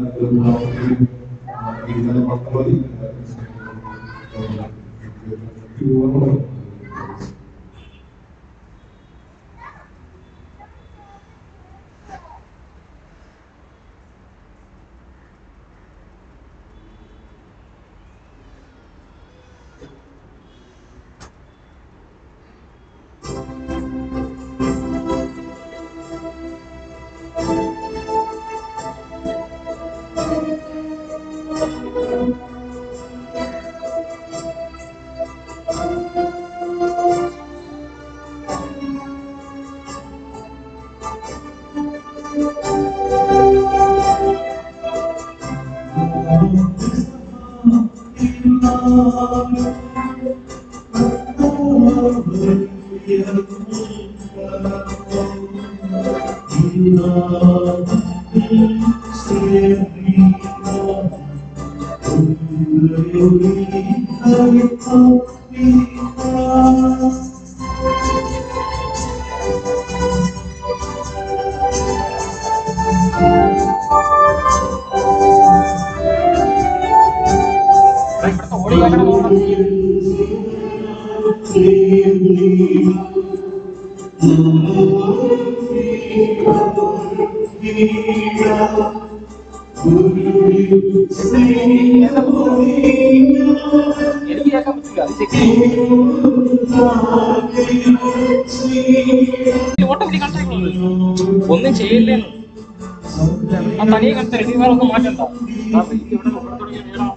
ഇന്നലെ പത്തൊമ്പതി എനിക്ക് കേൾക്കാൻ പറ്റില്ല അത് ചെക്ക് ഓട്ടോമാറ്റിക് കണക്ട് ഒന്നും ചെയ്യില്ലേന്ന് ആ തനിയെ കണക്ട് ഇനി വേറെ ഒന്നും മാറ്റണ്ട ആ റേറ്റ് ഇവിടെ ഇവിടെ തുടങ്ങിയ വീടാണ്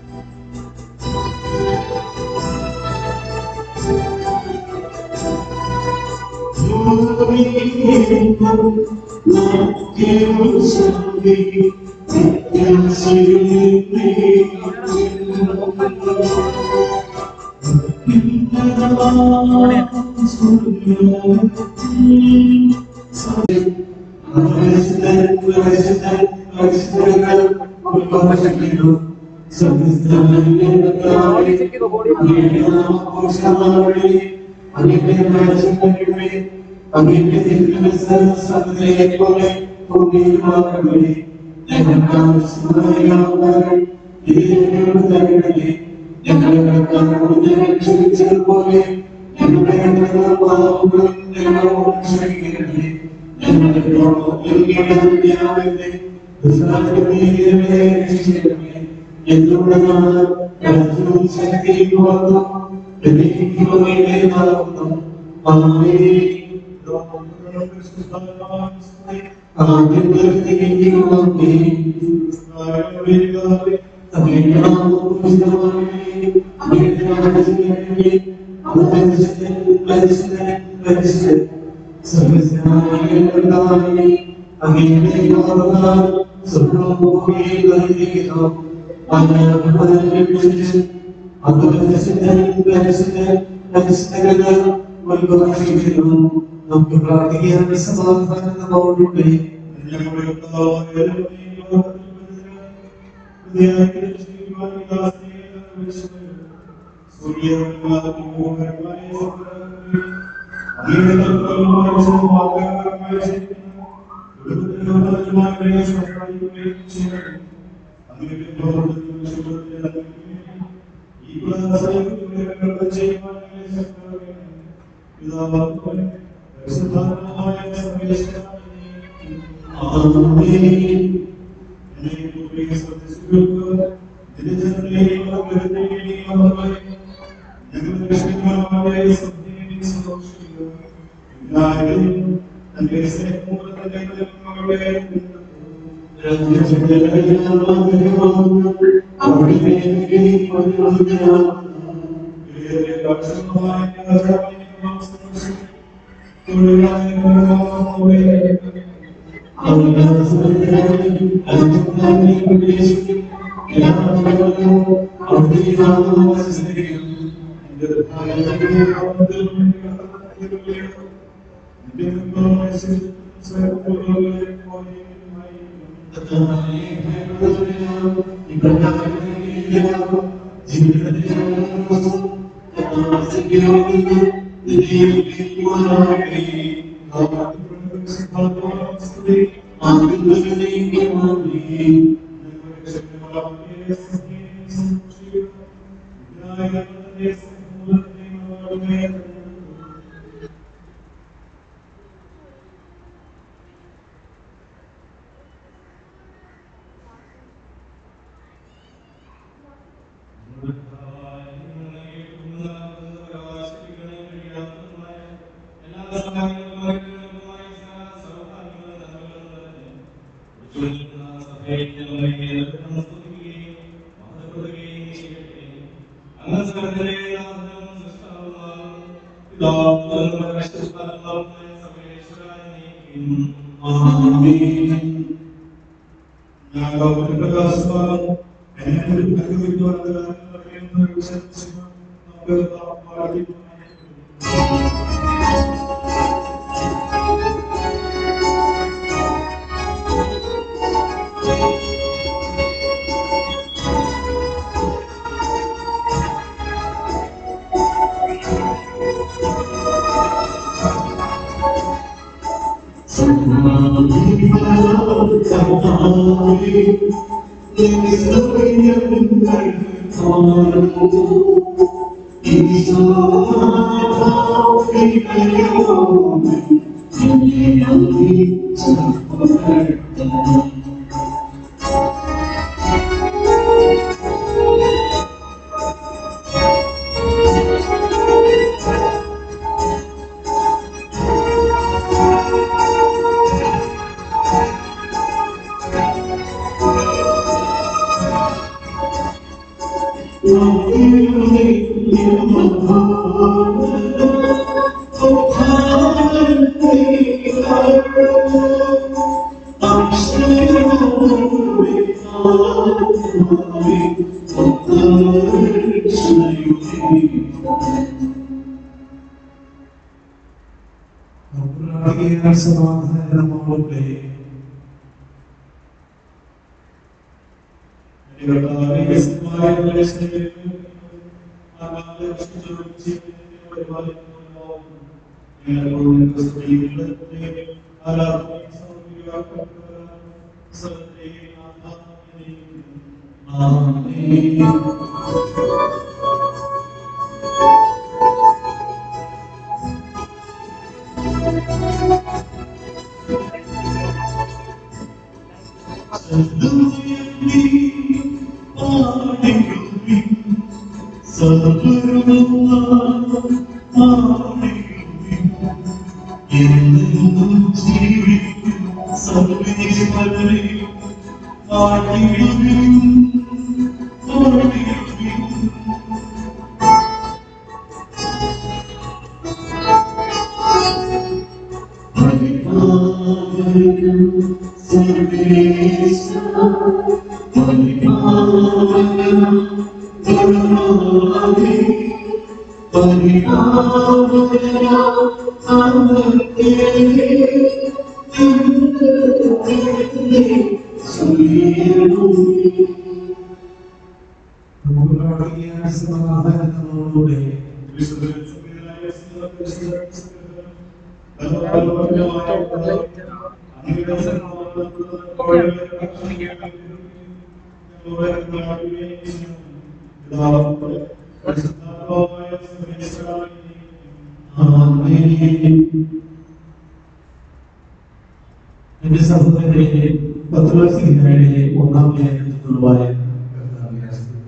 പോലെ ഞങ്ങളുടെ ഞങ്ങളോട് ക്ഷമിക്കണമേ നമുക്ക് പ്രാർത്ഥിക്കാൻ സമാധാനത്തോടുകൂടി സമാധാനമോടെ സമാധാനത്തോടെ എന്റെ സഹോദരനെ പത്രോസിംഹയുടെ ഒന്നാം ലേഖനത്തിലുള്ള വായന കർത്താവേ ആശീർവദിക്കണമേ.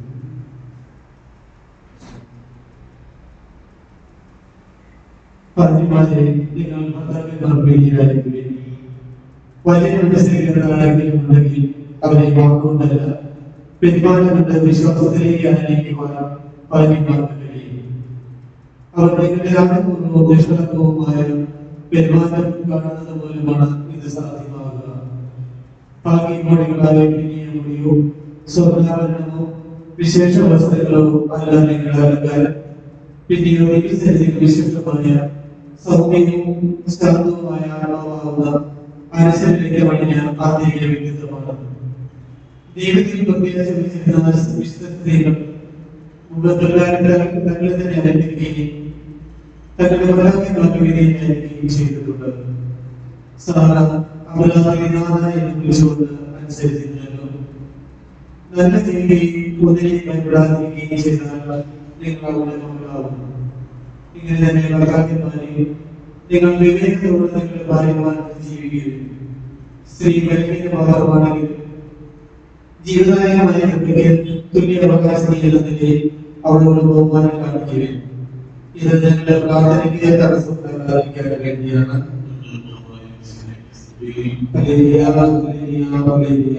പറഞ്ഞുമാരെ നിങ്ങൾ ഭർത്താക്കന്മാർ പ്രിയരായിരിക്കുവിൻ വലിയ സ്വീകരണങ്ങളാണെങ്കിലും ഉണ്ടെങ്കിൽ അവരെ വാക്കുകൊണ്ടല്ല പെരുമാറ്റം കൊണ്ട് വിശ്വാസത്തിലേക്ക് അനയിക്കുവാൻ ഭാര്യമാർക്ക് കഴിയും അവർ നിങ്ങളുടെ ആഗ്രഹപൂർവ്വവും നിഷ്കളങ്കവുമായ പെരുമാറ്റം കാണുന്നത് പോലുമാണ് ഇത് സാധ്യമാകുക ഭാഗ്യമോടികളായ പിന്നിയ മുടിയോ സ്വർണ്ണാഭരണമോ വിശേഷ വസ്തുക്കളോ അല്ല നിങ്ങളുടെ അലങ്കാരം പിന്നെയോ ഈ സ്ഥലത്തേക്ക് വിശിഷ്ടമായ സൗമ്യവും ശാന്തവുമായ ആത്മാവാകുന്ന അനുസരണത്തെ വഴിഞ്ഞ ആത്മീയ വ്യക്തിത്വമാണ് ദൈവത്തിൽ പ്രത്യേകിച്ച് വിളിച്ചിരുന്ന വിശുദ്ധ സ്ത്രീകൾ മുമ്പത്തുള്ളവരുടെ തങ്ങളെ തന്നെ അലങ്കരിക്കുകയും തങ്ങളുടെ പരാജയങ്ങൾക്ക് വിധേയമായിരിക്കുകയും ചെയ്തിട്ടുണ്ട് സാറ അവരായി നാഥായി എന്ന് വിളിച്ചുകൊണ്ട് അനുസരിച്ചിരുന്നല്ലോ നല്ല ചെയ്യുകയും ഒന്നിനെ ഭയപ്പെടാതിരിക്കുകയും ചെയ്താൽ നിങ്ങൾ അവിടെ മക്കളാകുന്നു ഇങ്ങനെ തന്നെ ഭർത്താക്കന്മാരെ നിങ്ങൾ വിവേകത്തോടെ നിങ്ങളുടെ ഭാര്യമാർക്ക് ജീവിക്കുകയും സ്ത്രീ ബലഹീനമാകുവാണെങ്കിൽ ജീവദായകമായ കുട്ടികൾ തുല്യ അവകാശം നേടുന്നതിന്റെ അവളോട് ബഹുമാനം കാണിക്കുകയും ഇത് ഞങ്ങളുടെ പ്രാർത്ഥനയ്ക്ക് തടസ്സപ്പെടാതിരിക്കാൻ വേണ്ടിയാണ് ഹല്ലേലൂയ, ഹല്ലേലൂയ, ഹല്ലേലൂയ.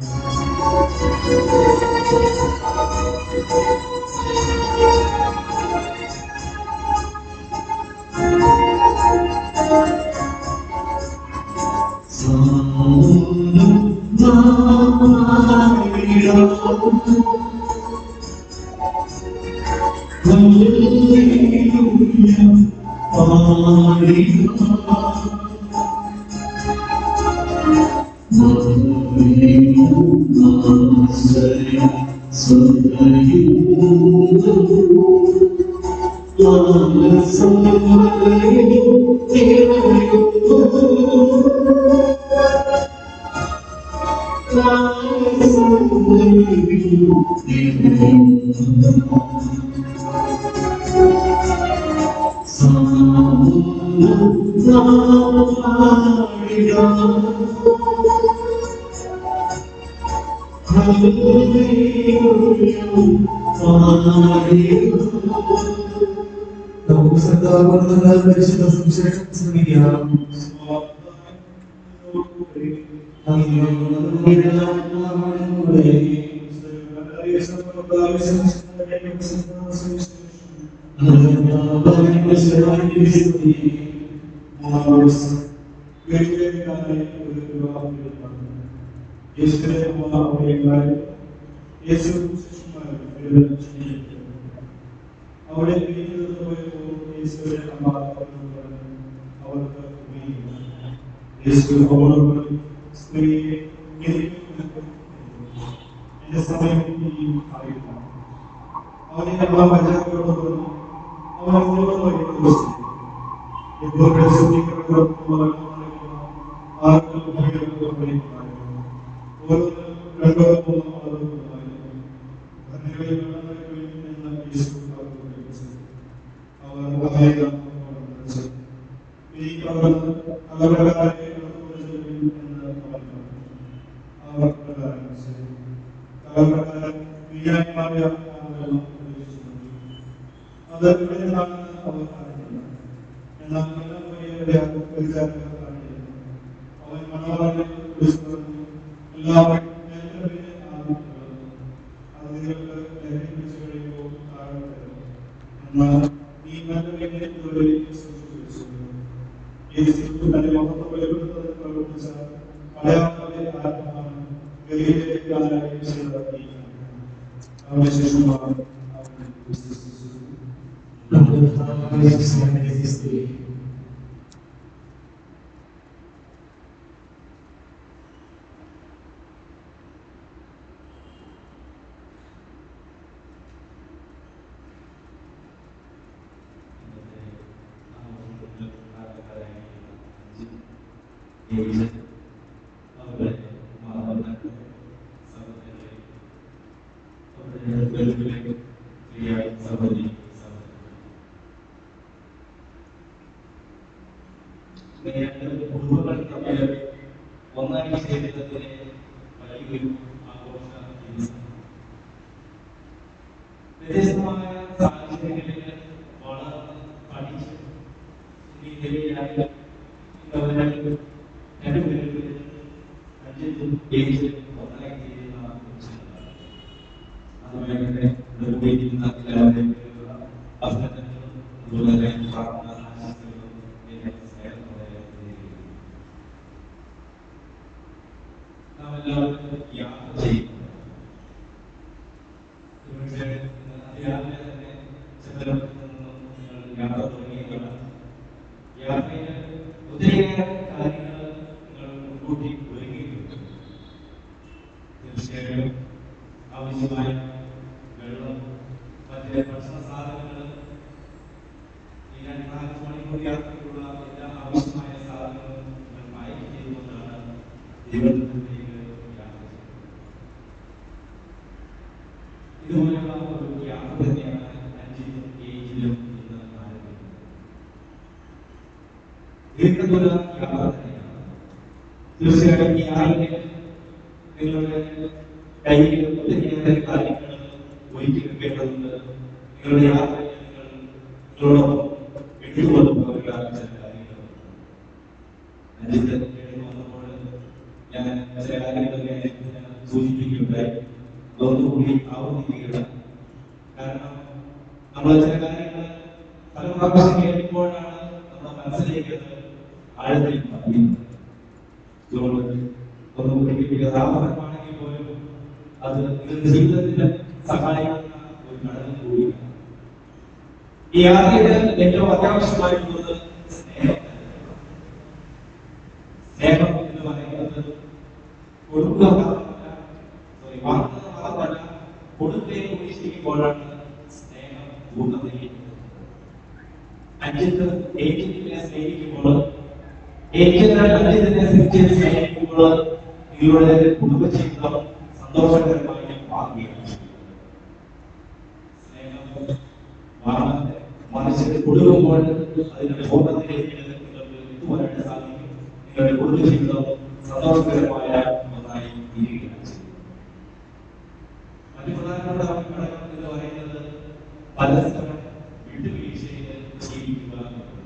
നമുക്ക് ശ്രദ്ധാപൂർവ്വം പരിശുദ്ധ സുവിശേഷം ശ്രമിക്കാം അവിടെ യേശുവിന്റെ അമ്മ അവർക്ക് യേശു അവളോട് സ്ത്രീയെ എന്റെ സമയം ഈ അറിയില്ല അവനെ അമ്മ പഞ്ചാബിയോട് പറഞ്ഞു അവൻ അവളോട് വഴി ഇപ്പോൾ പ്രസിദ്ധീകരണം ആർക്കും ഉപയോഗപ്പെടുത്തുന്നു ഓരോ രണ്ടോ മൂന്നോ ആളുകളുണ്ടായിരുന്നു എല്ലാവരും അതിലേക്ക് ലഭിച്ചു കഴിയുമ്പോൾ താഴെ എന്നാൽ ഈ നല്ല വിനയത്തോടെ സൂക്ഷിച്ചു യേശു തന്റെ മഹത്വം വെളിപ്പെടുത്തുന്നതിന് പ്രവർത്തിച്ച മലയാളത്തിലെ ആത്മാവാണ് ഗലീലയിലേക്ക് ആരായി ചെയ്ത ഈ അവശേഷമാണ് അവനെ വിശ്വസിച്ചത്. ഒന്നായി ചേരുന്നതിനെ വലിയൊരു ആഘോഷ ദിവസം വ്യത്യസ്തമായ സാഹചര്യങ്ങളിൽ വളർന്ന് പഠിച്ച് ഈ നിലയിലായി ഇന്നവരെ രണ്ടുപേരും അഞ്ചും ഏഴും ഒന്നായി ചേരുന്ന നിമിഷങ്ങളാണ്. അതുപോലെ തന്നെ ഇവിടെ ഉപയോഗിക്കുന്ന എല്ലാവരുടെയും പേരിലുള്ള അഭിനന്ദനങ്ങളും അതുപോലെ തന്നെ പ്രാർത്ഥന ആശംസകളും എന്നെ സ്നേഹത്തോടെ നേരുന്നു. നാം എല്ലാവരും യാത്ര ചെയ്യുന്നു ഒരുപക്ഷേ ഇന്ന് അതിരാവിലെ തന്നെ ചന്ദ്രപുരത്ത് നിന്നും നിങ്ങൾ യാത്ര തുടങ്ങിയതാണ് യാത്രയിൽ ഒത്തിരിയേറെ കാര്യങ്ങൾ നിങ്ങൾ മുൻകൂട്ടി ഒരുങ്ങിയിട്ടുണ്ട് തീർച്ചയായും ആവശ്യമായ വെള്ളം മറ്റ് ഭക്ഷണ സാധനങ്ങൾ ഈ രണ്ട് നാല് മണിക്കൂർ യാത്രയ്ക്കുള്ള എല്ലാ ആവശ്യമായ സാധനങ്ങളും നിങ്ങൾ പാക്ക് ചെയ്തുകൊണ്ടാണ് തിരുവനന്തപുരത്തേക്ക് യാത്ര ചെയ്യുന്നത് ഇതുപോലെയുള്ള ഒരു യാത്ര തന്നെയാണ് അഞ്ചിലും ഏജിലും ഇന്ന് ആരംഭിക്കുന്നത് ദീർഘദൂര യാത്ര തന്നെയാണ് തീർച്ചയായും ഈ യാത്രയിൽ നിങ്ങളുടെ കയ്യിൽ ഒത്തിരിയേറെ കാര്യങ്ങൾ ഒരുക്കി വെക്കേണ്ടതുണ്ട് നിങ്ങളുടെ യാത്രയിൽ നിങ്ങൾ നിങ്ങളോടൊപ്പം എടുത്തുകൊണ്ട് പോകേണ്ട ചില കാര്യങ്ങളുണ്ട് അഞ്ചിന്റെ കീഴിൽ വന്നപ്പോൾ ഞാൻ ചില കാര്യങ്ങളൊക്കെ ഞാൻ സൂചിപ്പിക്കുകയുണ്ടായി അതൊന്നുകൂടി ആവർത്തിക്കുകയാണ് കാരണം നമ്മൾ ചില കാര്യങ്ങൾ പല പ്രാവശ്യം കേൾക്കുമ്പോഴാണ് നമ്മുടെ മനസ്സിലേക്ക് അത് ആഴത്തിൽ പതിയുന്നത് അതുകൊണ്ട് ഒന്നുകൂടി ഉദാഹരണമാണെങ്കിൽ പോലും അത് നിങ്ങളുടെ ജീവിതത്തിന് സഹായിക്കുന്ന ഒരു ഘടകം കൂടിയാണ് ഈ യാത്രയിൽ ഏറ്റവും അത്യാവശ്യമായിട്ടുള്ളത് സ്നേഹം സ്നേഹം എന്ന് പറയുന്നത് കൊടുക്കുക മാത്രമല്ല സോറി വാങ്ങുന്നത് മാത്രമല്ല കൊടുക്കുകയും കൂടി ചെയ്യുമ്പോഴാണ് സ്നേഹം പൂർണ്ണതയിലേക്ക് അഞ്ചിന് ഏറ്റിനെ സ്നേഹിക്കുമ്പോൾ ഏറ്റിന് അഞ്ചിനെ സ്നേഹിക്കുമ്പോൾ നിങ്ങളുടെ കുടുംബജീവിതം സന്തോഷകരമായി മാറുകയാണ് സ്നേഹം വാങ്ങാതെ മറിച്ച് കൊടുക്കുമ്പോൾ അതിന്റെ പൂർണ്ണതയിലേക്ക് നിങ്ങൾക്ക് എത്തുവാനായിട്ട് സാധിക്കും നിങ്ങളുടെ കുടുംബജീവിതം സന്തോഷകരമായ ഒന്നായി തീരുകയാണ് ചെയ്യുന്നത് മറ്റു പ്രധാനപ്പെട്ട ഘടകം എന്ന് പറയുന്നത് പരസ്പരം വിട്ടുവീഴ്ചയിൽ ജീവിക്കുക എന്നുള്ളത്.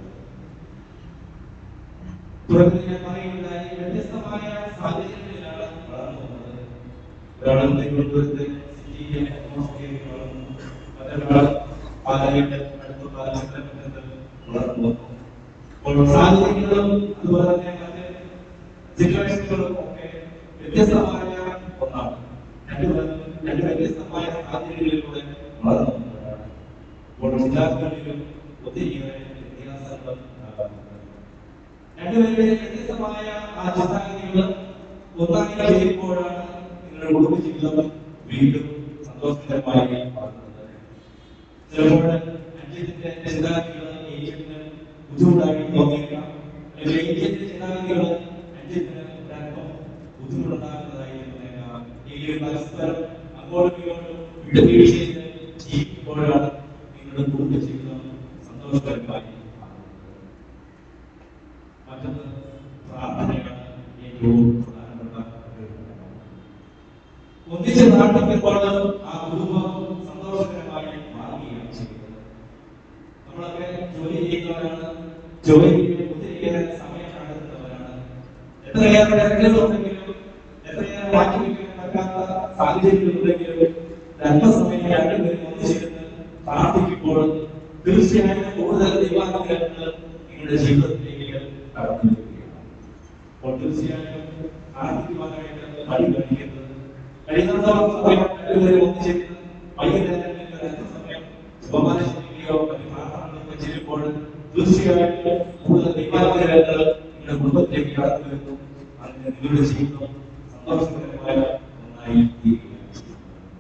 തുടർന്ന് ഞാൻ പറയുകയുണ്ടായി വ്യത്യസ്തമായ സാഹചര്യങ്ങളിലാണ് വളർന്നു വന്നത് ഒരാൾ തിരുവനന്തപുരത്ത് സിറ്റിയിലെ അറ്റ്മോസ്ഫിയറിൽ വളർന്നു മറ്റൊരാൾ പാലായിട്ട് അടുത്തുള്ള ചന്ദ്രപുരത്ത് വളർന്നു വന്നു അപ്പോൾ സാഹചര്യങ്ങളും അതുപോലെ തന്നെ മറ്റ് സിറ്റുവേഷനുകളും ഒക്കെ വ്യത്യസ്തമായ ഒന്നാണ് രണ്ട് പേരും രണ്ട് വ്യത്യസ്തമായ സാഹചര്യങ്ങളിലൂടെ വളർന്നു വന്നവരാണ് അപ്പോൾ ചിന്താക്കളിലും ഒത്തിരിയേറെ വ്യത്യാസങ്ങൾ ഉണ്ടാകുന്നുണ്ട് രണ്ടുപേരുടെയും വ്യത്യസ്തമായ ആ ചിന്താഗതികൾ ഒന്നായി ചെയ്യുമ്പോഴാണ് നിങ്ങളുടെ കുടുംബജീവിതം വീണ്ടും സന്തോഷകരമായി മാറുന്നത് ചിലപ്പോൾ അഞ്ചിന്റെ ചിന്താഗതികൾ ഏജിന് ബുദ്ധിമുട്ടായി തോന്നിയേക്കാം അല്ലെങ്കിൽ ഏജിന്റെ ചിന്താഗതികൾ അഞ്ചിന് ഒരല്പം ബുദ്ധിമുട്ടുണ്ടാക്കുന്നതായി തോന്നിയേക്കാം എങ്കിലും പരസ്പരം അങ്ങോട്ടും ഇങ്ങോട്ടും വിട്ടുവീഴ്ചയിൽ ജീവിക്കുമ്പോഴാണ് നിങ്ങളുടെ കുടുംബജീവിതം സന്തോഷകരമായി മാറുന്നത് മറ്റൊന്ന് പ്രാർത്ഥനയാണ് ഏറ്റവും പ്രധാനപ്പെട്ട ഒരു ഘടകം. ഒന്നിച്ച് പ്രാർത്ഥിക്കുമ്പോൾ ആ കുടുംബം സന്തോഷകരമായി മാറുകയാണ് ചെയ്യുന്നത് നമ്മളൊക്കെ ജോലി ചെയ്യുന്നവരാണ് ജോലിക്ക് ഒത്തിരിയേറെ സമയം കണ്ടെത്തുന്നവരാണ് എത്രയേറെ തിരക്കുകളുണ്ടെങ്കിലും എത്രയേറെ മാറ്റി വയ്ക്കാൻ പറ്റാത്ത സാഹചര്യങ്ങളുണ്ടെങ്കിലും അല്പസമയം രണ്ടുപേരും ഒന്നിച്ചിരുന്ന് പ്രാർത്ഥിക്കുമ്പോൾ തീർച്ചയായും കൂടുതൽ ദൈവാനുഗ്രഹങ്ങൾ നിങ്ങളുടെ ജീവിതത്തിലേക്ക് കടന്നു വരികയാണ് അപ്പോൾ തീർച്ചയായും പ്രാർത്ഥിക്കുവാനായിട്ട് മടി കഴിക്കുന്നത് കഴിയുന്നിടത്തോളം സമയം രണ്ടുപേരും ഒന്നിച്ചിരുന്ന് വൈകുന്നേരങ്ങളിൽ അല്പസമയം ജപമാല ചെയ്യുകയോ മറ്റു പ്രാർത്ഥനകളൊക്കെ ചെയ്യുമ്പോൾ തീർച്ചയായും കൂടുതൽ ദൈവാനുഗ്രഹങ്ങൾ നിങ്ങളുടെ കുടുംബത്തിലേക്ക് കടന്നു വരുന്നു അതിന് നിങ്ങളുടെ ജീവിതം സന്തോഷകരമായ ഒന്നായി തീരുകയാണ് ചെയ്യുന്നത്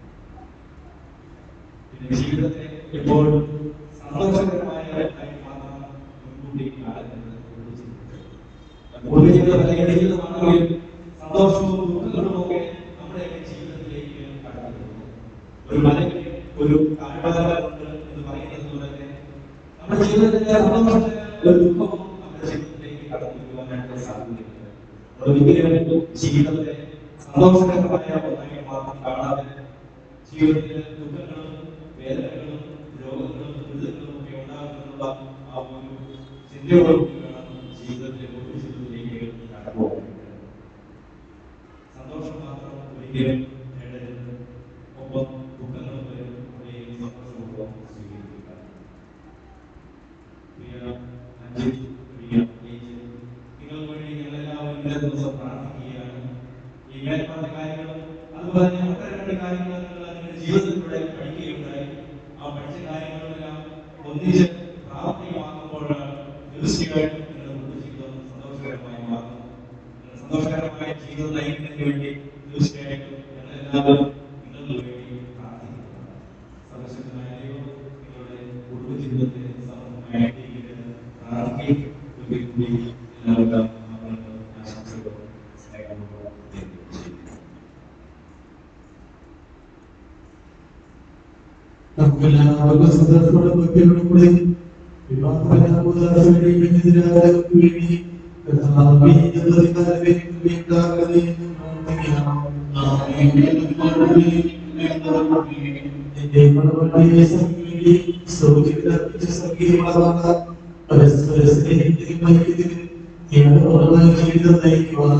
പിന്നെ ജീവിതത്തെ എപ്പോഴും സന്തോഷകരമായ ഒന്നായി മാറാൻ മുൻകൂട്ടി ആലോചിക്കുന്നത് കുടുംബജീവിതം അല്ലെങ്കിൽ ജീവിതമാണെങ്കിലും സന്തോഷവും ദുഃഖങ്ങളും ഒക്കെ നമ്മുടെ ജീവിതത്തിലേക്ക് കടന്നു വരുന്നു. ഒരു മലയ്ക്ക് ഒരു താഴ്വാരമുണ്ട് എന്ന് പറയുന്നത് പോലെ തന്നെ നമ്മുടെ ജീവിതത്തിലെ സന്തോഷത്തിന് ഒരു ദുഃഖവും നമ്മുടെ ജീവിതത്തിലേക്ക് കടന്നു വരുവാനായിട്ട് സാധ്യതയുണ്ട് ഒരിക്കലും ജീവിതത്തെ സന്തോഷകരമായ ഒന്നായി മാത്രം കാണാതെ ജീവിതത്തിൽ ദുഃഖങ്ങളും വേദനകളും രോഗങ്ങളും ദുരിതങ്ങളും ഒക്കെ ഉണ്ടാകുന്നുള്ള ആ ഒരു ചിന്തയോടുകൂടി വേണം ജീവിതത്തിലെ ഒരു ജീവിതത്തിലേക്ക് കടന്നു പോകേണ്ടത് സന്തോഷം മാത്രം ഒരിക്കലും നേടരുത് ഒപ്പം ദുഃഖങ്ങൾ വരും അവയെ സന്തോഷപൂർവ്വം സ്വീകരിക്കുക പ്രിയ അഞ്ജിത് പ്രിയ ഏജ് നിങ്ങൾക്ക് വേണ്ടി ഞങ്ങളെല്ലാവരും ഇന്നേ ദിവസം പ്രാർത്ഥിക്കുകയാണ് ഈ മേൽപ്പറഞ്ഞ കാര്യങ്ങളും അതുപോലെ തന്നെ മറ്റു രണ്ട് കാര്യങ്ങൾ നിങ്ങൾ നിങ്ങളുടെ ജീവിതത്തിലൂടെ പഠിക്കുകയുണ്ടായി ആ പഠിച്ച കാര്യങ്ങളെല്ലാം ഒന്നിച്ച് പ്രാവർത്തികമാക്കുമ്പോഴാണ് തീർച്ചയായിട്ടും നിങ്ങളുടെ കുടുംബജീവിതം സന്തോഷകരമായി മാറുന്നത് നിങ്ങളുടെ സന്തോഷകരമായ ജീവിതം നയിക്കുന്നതിന് വേണ്ടി തീർച്ചയായിട്ടും ഞങ്ങളെല്ലാവരും നിങ്ങൾക്ക് വേണ്ടി പ്രാർത്ഥിക്കുന്നതാണ് സർവശക്തനായ ദൈവം നിങ്ങളുടെ കുടുംബജീവിതത്തെ സമൃദ്ധമായിട്ടിരിക്കുന്നത് പ്രാർത്ഥിക്കുകയും ഒരിക്കൽ കൂടി എല്ലാവർക്കും അവർക്ക് ആശംസകളും സ്നേഹപൂർവ്വം നേരുകയും ചെയ്യുന്നു നമുക്കെല്ലാവർക്കും സന്തോഷത്തോടെ ഭക്തിയോടുകൂടി വിവാഹമെതിരായവർക്ക് വേണ്ടി കർത്താവേ, ഞങ്ങളുടെ വേണ്ടി ഉണ്ടാകണമേ എന്ന് പ്രാർത്ഥിക്കാം. നിന്റെ മണവാട്ടിയെ സംഗീതി, സ്തോത്രത്തിനർപ്പിച്ച സംഗീതമാകാത്ത പരസ്പര സ്നേഹത്തിനും ഐക്യത്തിനും ഏകോപമായ ജീവിതം നയിക്കുവാൻ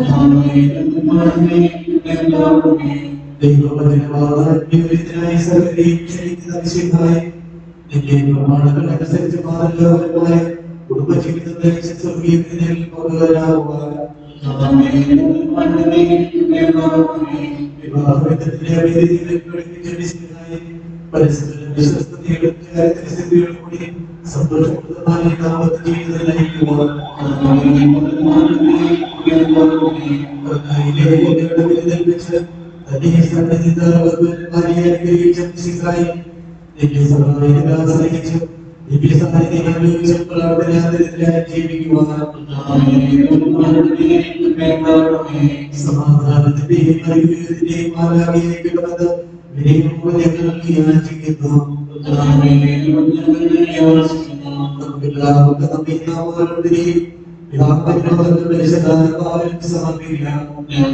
ദൈവവചനവാദത്തിനായി സകലരെയും ക്ഷണിക്കുന്ന വിശുദ്ധായി നിന്റെ പ്രമാണങ്ങൾ അനുസരിച്ച് മാതൃകാപരമായ കുടുംബജീവിതം നയിച്ച സ്വർഗീയത്തിൽ പകരാകുവാൻ വിവാഹബന്ധത്തിന്റെ അഭിവൃദ്ധികളെ പഠിപ്പിച്ച വിശുദ്ധായി പരസ്പര വിശ്വസ്തതയുടെ ചാരിത്രസിദ്ധിയോടും കൂടി സന്തോഷപ്രദമായ ദാമ്പത്യ ജീവിതം നയിക്കുവാൻ സമാധാനത്തിന്റെയും ഐക്യത്തിന്റെയും ആരാധനയ്ക്കുള്ളത് വിനയവും ഞങ്ങൾക്ക് യാചിക്കുന്നു നമുക്കെല്ലാവർക്കും നമ്മെ നാമങ്ങളുടെയും പിതാവിനോടുള്ള വിശദാനുഭാവം സമർപ്പിക്കാം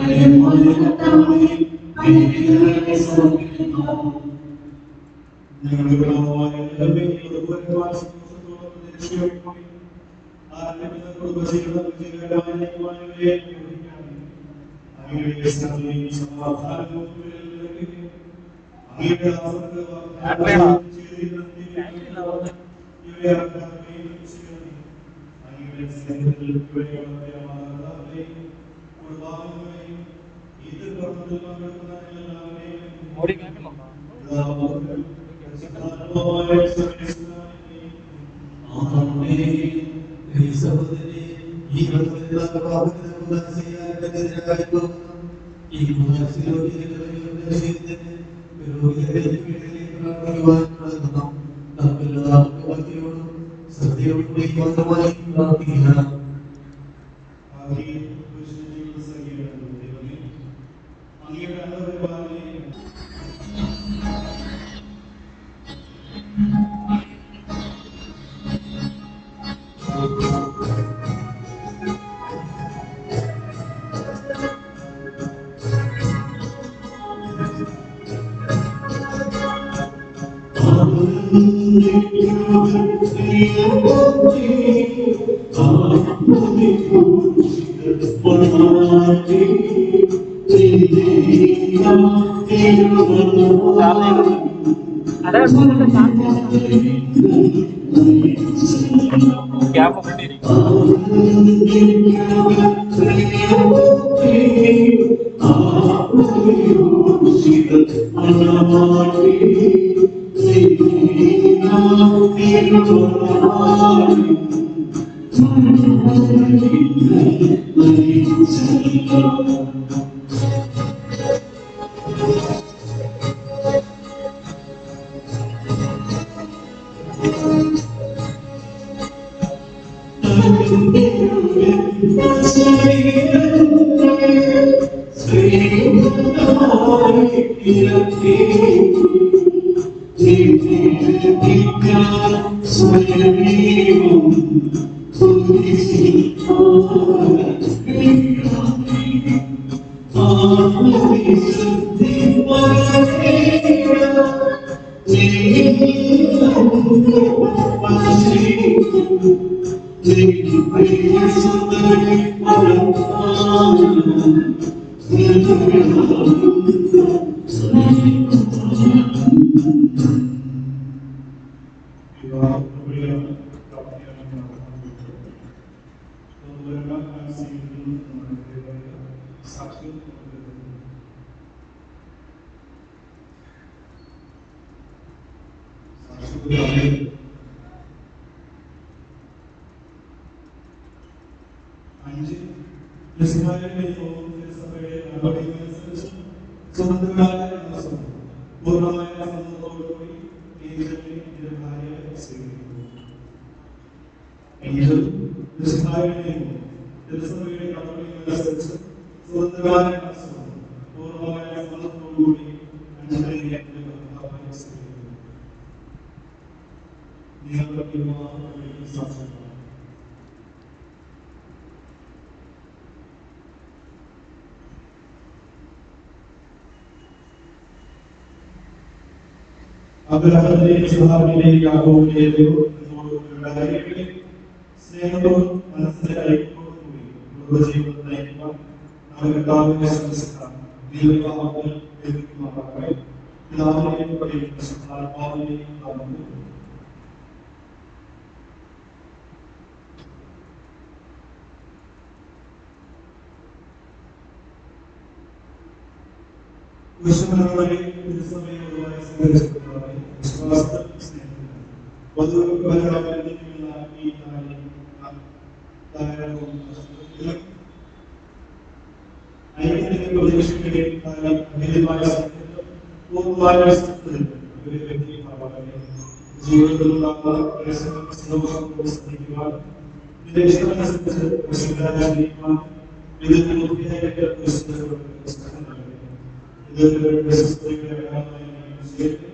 ഞങ്ങളുടെ പിതാവായ ദൈവമേ, അതുപോലെ വാത്സല്യത്തോടും പ്രതീക്ഷയോടും ആരംഭിക്കുന്ന കുടുംബജീവിതം വിജയകരമായി നയിക്കുവാനുള്ളവരെ അനുഗ്രഹിക്കണമേ. അങ്ങയുടെ സ്നേഹവും സമാധാനവും ഇവരിൽ നിറയ്ക്കുകയും അങ്ങയുടെ ദാസർക്ക് വാഗ്ദാനം ചെയ്തിരുന്ന ദൈവമേ, ഇവരെ ആരാധിക്കുകയും ചെയ്യണമേ. അങ്ങയുടെ സ്നേഹത്തിൽ ഇവരെ വളർത്തിയ മാതാപിതാക്കളെയും കുടുംബാംഗങ്ങളെയും ഈദ് കർമ്മത്തിൽ പങ്കെടുക്കുന്ന എല്ലാവരെയും മോഡി കേൾക്കുന്നുണ്ടോ പ്രാർത്ഥിക്കണം ക്യാമ്പ് കൊണ്ടിരിക്കും അഞ്ച് ക്രിസ്തുവായ ദൈവവും തിരുസഭയുടെ നടപടികളനുസരിച്ച് സ്വതന്ത്രമായ ദിവസം പൂർണ്ണമായ സമ്മതത്തോടുകൂടി ഏഞ്ചലിനെ ഇതിന്റെ ഭാര്യയെ സ്വീകരിക്കുന്നു ഏഞ്ചൽ ക്രിസ്തുവായ ദൈവവും തിരുസഭയുടെ നടപടികളനുസരിച്ച് സ്വതന്ത്രമായ ദിവസം പൂർണ്ണമായ സമ്മതത്തോടുകൂടി അഞ്ചലിനെ ഇതിന്റെ ഭാര്യയെ സ്വീകരിക്കുന്നു നിങ്ങളുടെ വിവാഹം സാക്ഷ്യമാണ് അബ്രഹാമിന്റെയും ഇസ്ഹാക്കിന്റെയും യാക്കോബിന്റെയും ദൈവം നമ്മോട് ഉണ്ടായിരിക്കട്ടെ. സ്നേഹത്തോടും മനസ്സിന്റെ ഐക്യത്തോടും കൂടി നമ്മുടെ ജീവിതത്തെ നയിക്കുവാൻ നമ്മുടെ കർത്താവിനെ ശ്രമിച്ചിട്ടാണ് ദൈവഭാവത്തിൽ ലഭിക്കുമാറാകട്ടെ. പിതാവിനെയും പുത്രനെയും പരിശുദ്ധാത്മാവിനെയും നാമത്തിൽ വിശ്വനാഥനെ തിരുസഭയോടുമായ സ്വീകരിച്ചിട്ടുള്ളവരെ വിശ്വാസത്തിൽ സ്നേഹിക്കുന്നു. വധുവരനായിരിക്കുന്ന ഈ നാളിൽ ധാരാളവും നഷ്ടത്തിലും ഐക്യത്തിന്റെ പ്രതീക്ഷയുടെയും കാലം അഖിലമായ സത്യത്തിലും പൂർണ്ണമായ വിശ്വസത്തിലും ഒരു വ്യക്തി മാറാതെ ജീവിതത്തിലുണ്ടാകുന്ന പ്രശ്നങ്ങൾ സന്തോഷത്തോടെ ശ്രദ്ധിക്കുവാൻ ഇതിന്റെ ഇഷ്ടമനുസരിച്ച് വിശുദ്ധരായ ജീവിക്കുവാൻ ഇതിന്റെ ബുദ്ധിയായിട്ട് വിശുദ്ധരോട് പുസ്തകം നൽകി ഇതൊരു വിശ്വസ്തയുടെ അടയാളമായി സ്വീകരിക്കും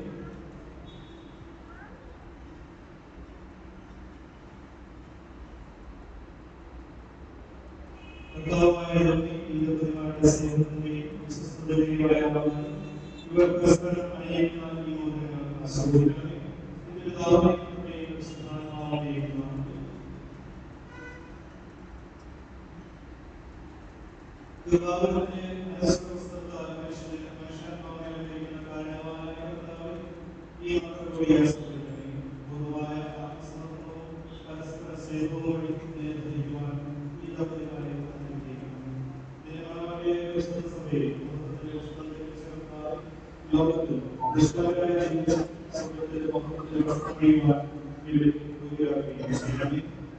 കർത്താവായ ദൈവമേ, ഈ ദൈവത്തിന്റെ സ്നേഹത്തിന്റെയും വിശ്വസ്തതയുടെയും അടയാളമായി ഇവർ പരസ്പരം അനേകം ഈ മോചനങ്ങൾ ആസ്വദിക്കണമേ. ഇത് പിതാവിന്റെയും പരിശുദ്ധാത്മാവിന്റെയും നാമത്തിൽ. കർത്താവിന്റെ അനശ്വരവസ്ത്രത്താൽ മനുഷ്യനെ മനുഷ്യാത്മാവിനെ ലഭിക്കുന്ന കാരണമായ കർത്താവേ, ഈ മക്കളുടെ ആസ്വദിക്കണമേ. പൊതുവായ ആത്മസമർപ്പണവും പരസ്പര സ്നേഹവും വഴി നേരിടുവാൻ ഈ ദമ്പതിമാരെ അനുഗ്രഹിക്കണം. ദൈവമായ വിശുദ്ധ സഭയെ മഹത്വത്തിന്റെ പുസ്തകത്തിൽ ചേർത്താൽ ലോകത്തിൽ നിഷ്കളങ്കരായ ജീവിതം സ്വർഗ്ഗത്തിലെ മഹത്വത്തിൽ വസ്ത്രമണിയുവാൻ ഇവിടെ യോഗ്യരാക്കുകയും ചെയ്യണമേ.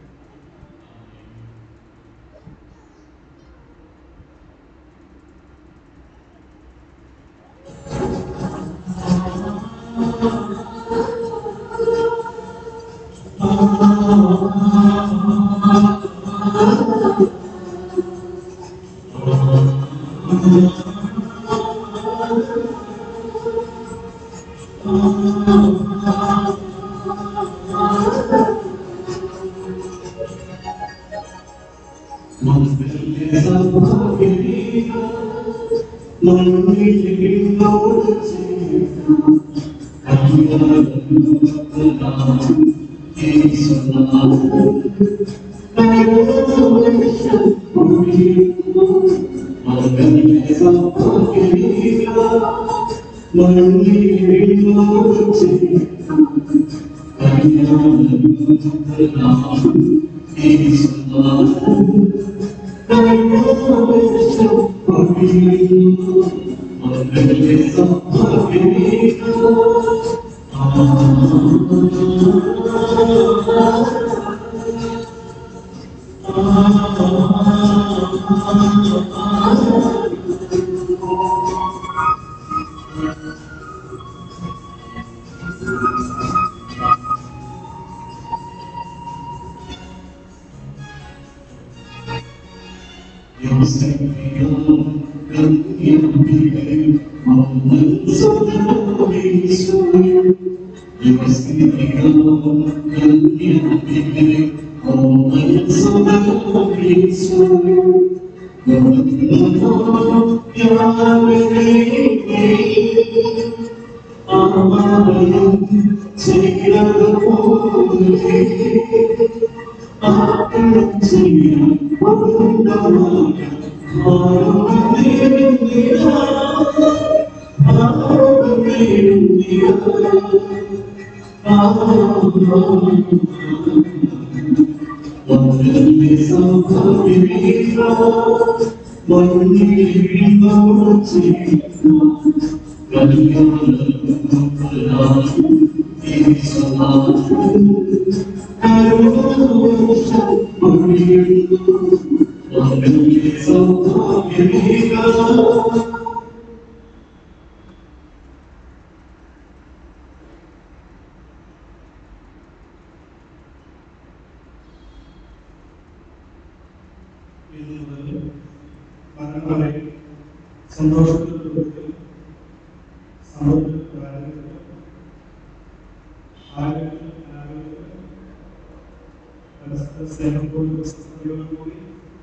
ഇന്ന് മുതൽ മരണം വരെ സന്തോഷത്തിൽ ദുഃഖത്തിൽ സമ്പത്തിൽ ദാരിദ്ര്യത്തിൽ ആരോഗ്യം ആരോഗ്യം പരസ്പര സ്നേഹത്തോടും വിശ്വസ്തയോടും കൂടി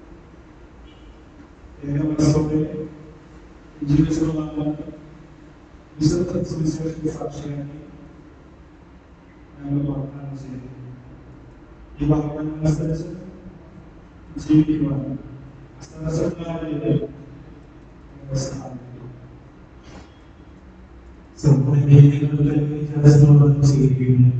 ഏകമനസ്സോടെ ജീവിച്ചുള്ള വിശുദ്ധ സുവിശേഷ സാക്ഷിയാക്കി ഞങ്ങൾ വാഗ്ദാനം ചെയ്യുന്നു ഈ വാഗ്ദാനം അനുസരിച്ച് ജീവിക്കുവാൻ സരസ്വതാവിനെ ഞങ്ങൾ സഹായിക്കുന്നു സ്വീകരിക്കുന്നു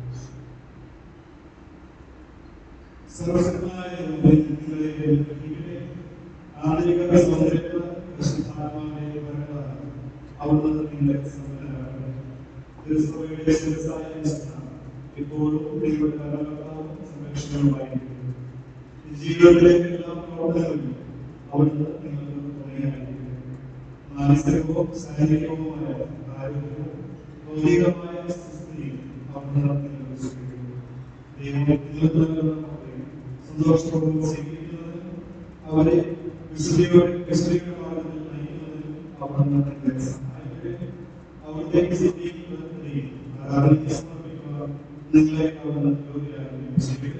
സർവശക്തനായ നിങ്ങളെ ഇവിടെ ആന്തരിക സൗന്ദര്യ പരിശുദ്ധാത്മാവിനെ വരേണ്ടതാണ് അവിടുന്ന് നിങ്ങളെ സമ്പന്നരാകട്ടെ ക്രിസ്തുവയുടെ ശിരസായ ക്രിസ്തുനാഥൻ ഇപ്പോഴും നിങ്ങളുടെ ഭരണകർത്താവും സംരക്ഷണവുമായിരിക്കുന്നു ജീവിതത്തിലെ എല്ലാ പ്രവർത്തനങ്ങളിലും അവിടുന്ന് നിങ്ങൾക്ക് തുണയായിരിക്കും മാനസികവും ശാരീരികവുമായ ആരോഗ്യവും ഭൗതികമായ സ്ഥിതിയും അവിടുന്ന് നിങ്ങൾക്ക് സൂക്ഷിക്കുന്നു ദൈവം നിങ്ങൾക്ക് നൽകുന്ന കൃപയും സന്തോഷത്തോടും സ്വീകരിക്കുന്നതിനും അവരെ വിശുദ്ധിയോടെ വിശുദ്ധിയുടെ മാർഗത്തിൽ നയിക്കുന്നതിനും അവിടുന്ന് നിങ്ങളെ സഹായിക്കുകയും അവിടുത്തെ സിദ്ധിയും ബന്ധത്തെയും ആരാധനയ്ക്ക് സമർപ്പിക്കുവാൻ നിങ്ങളെ അവിടുന്ന് യോഗ്യരാകുകയും ചെയ്യുക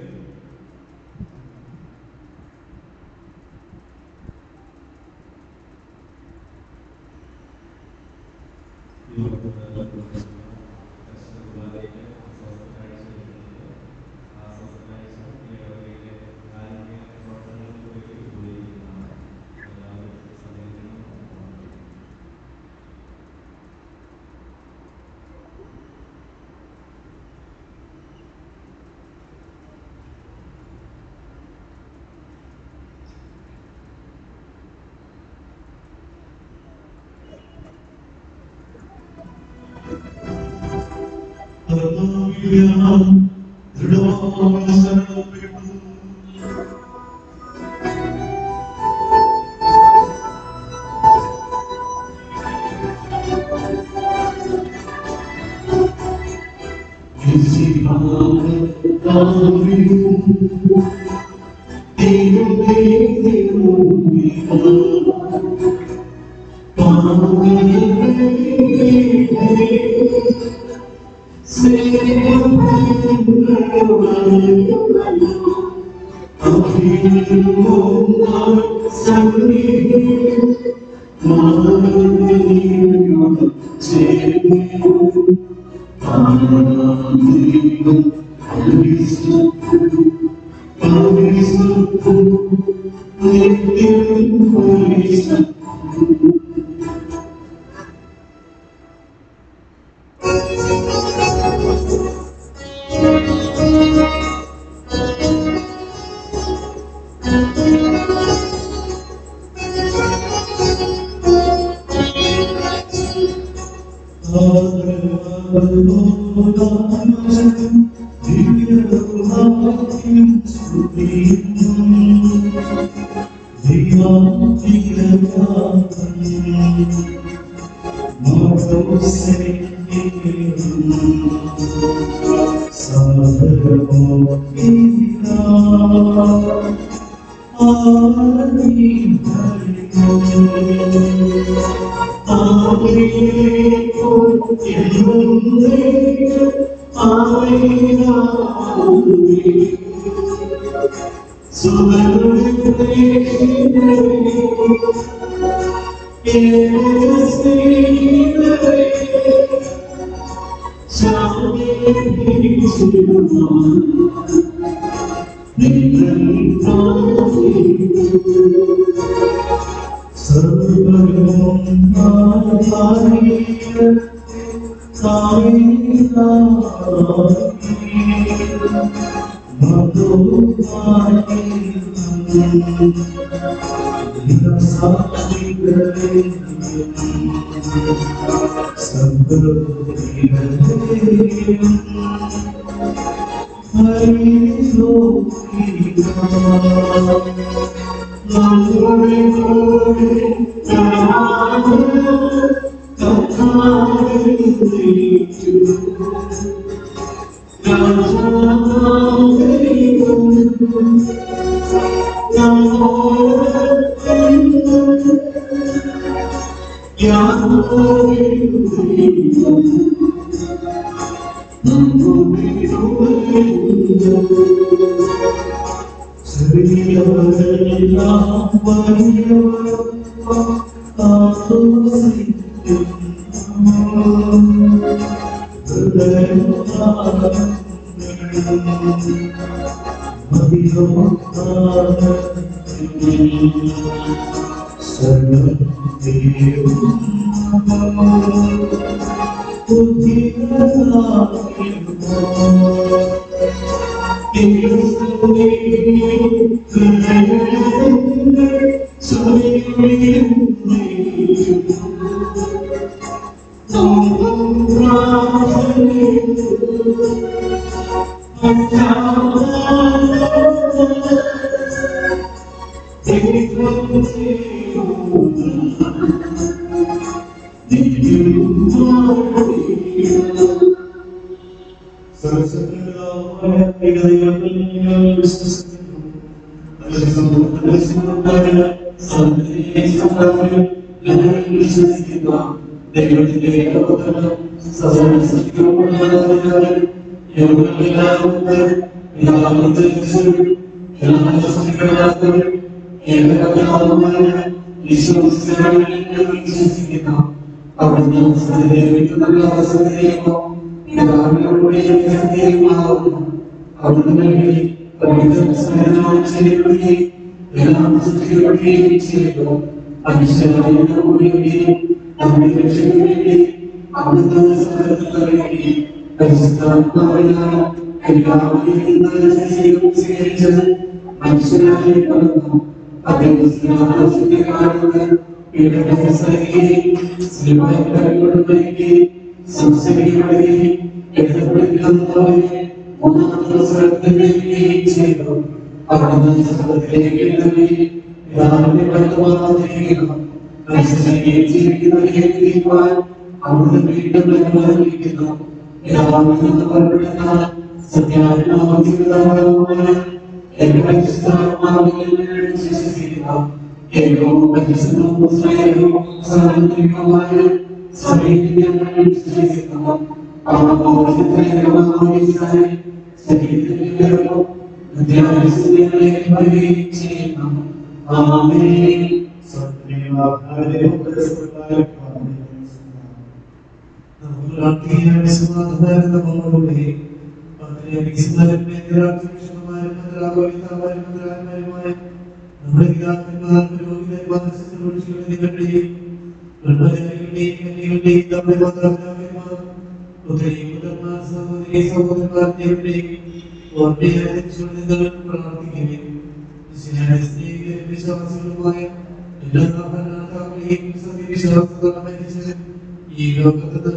ഈ ലോകത്തെ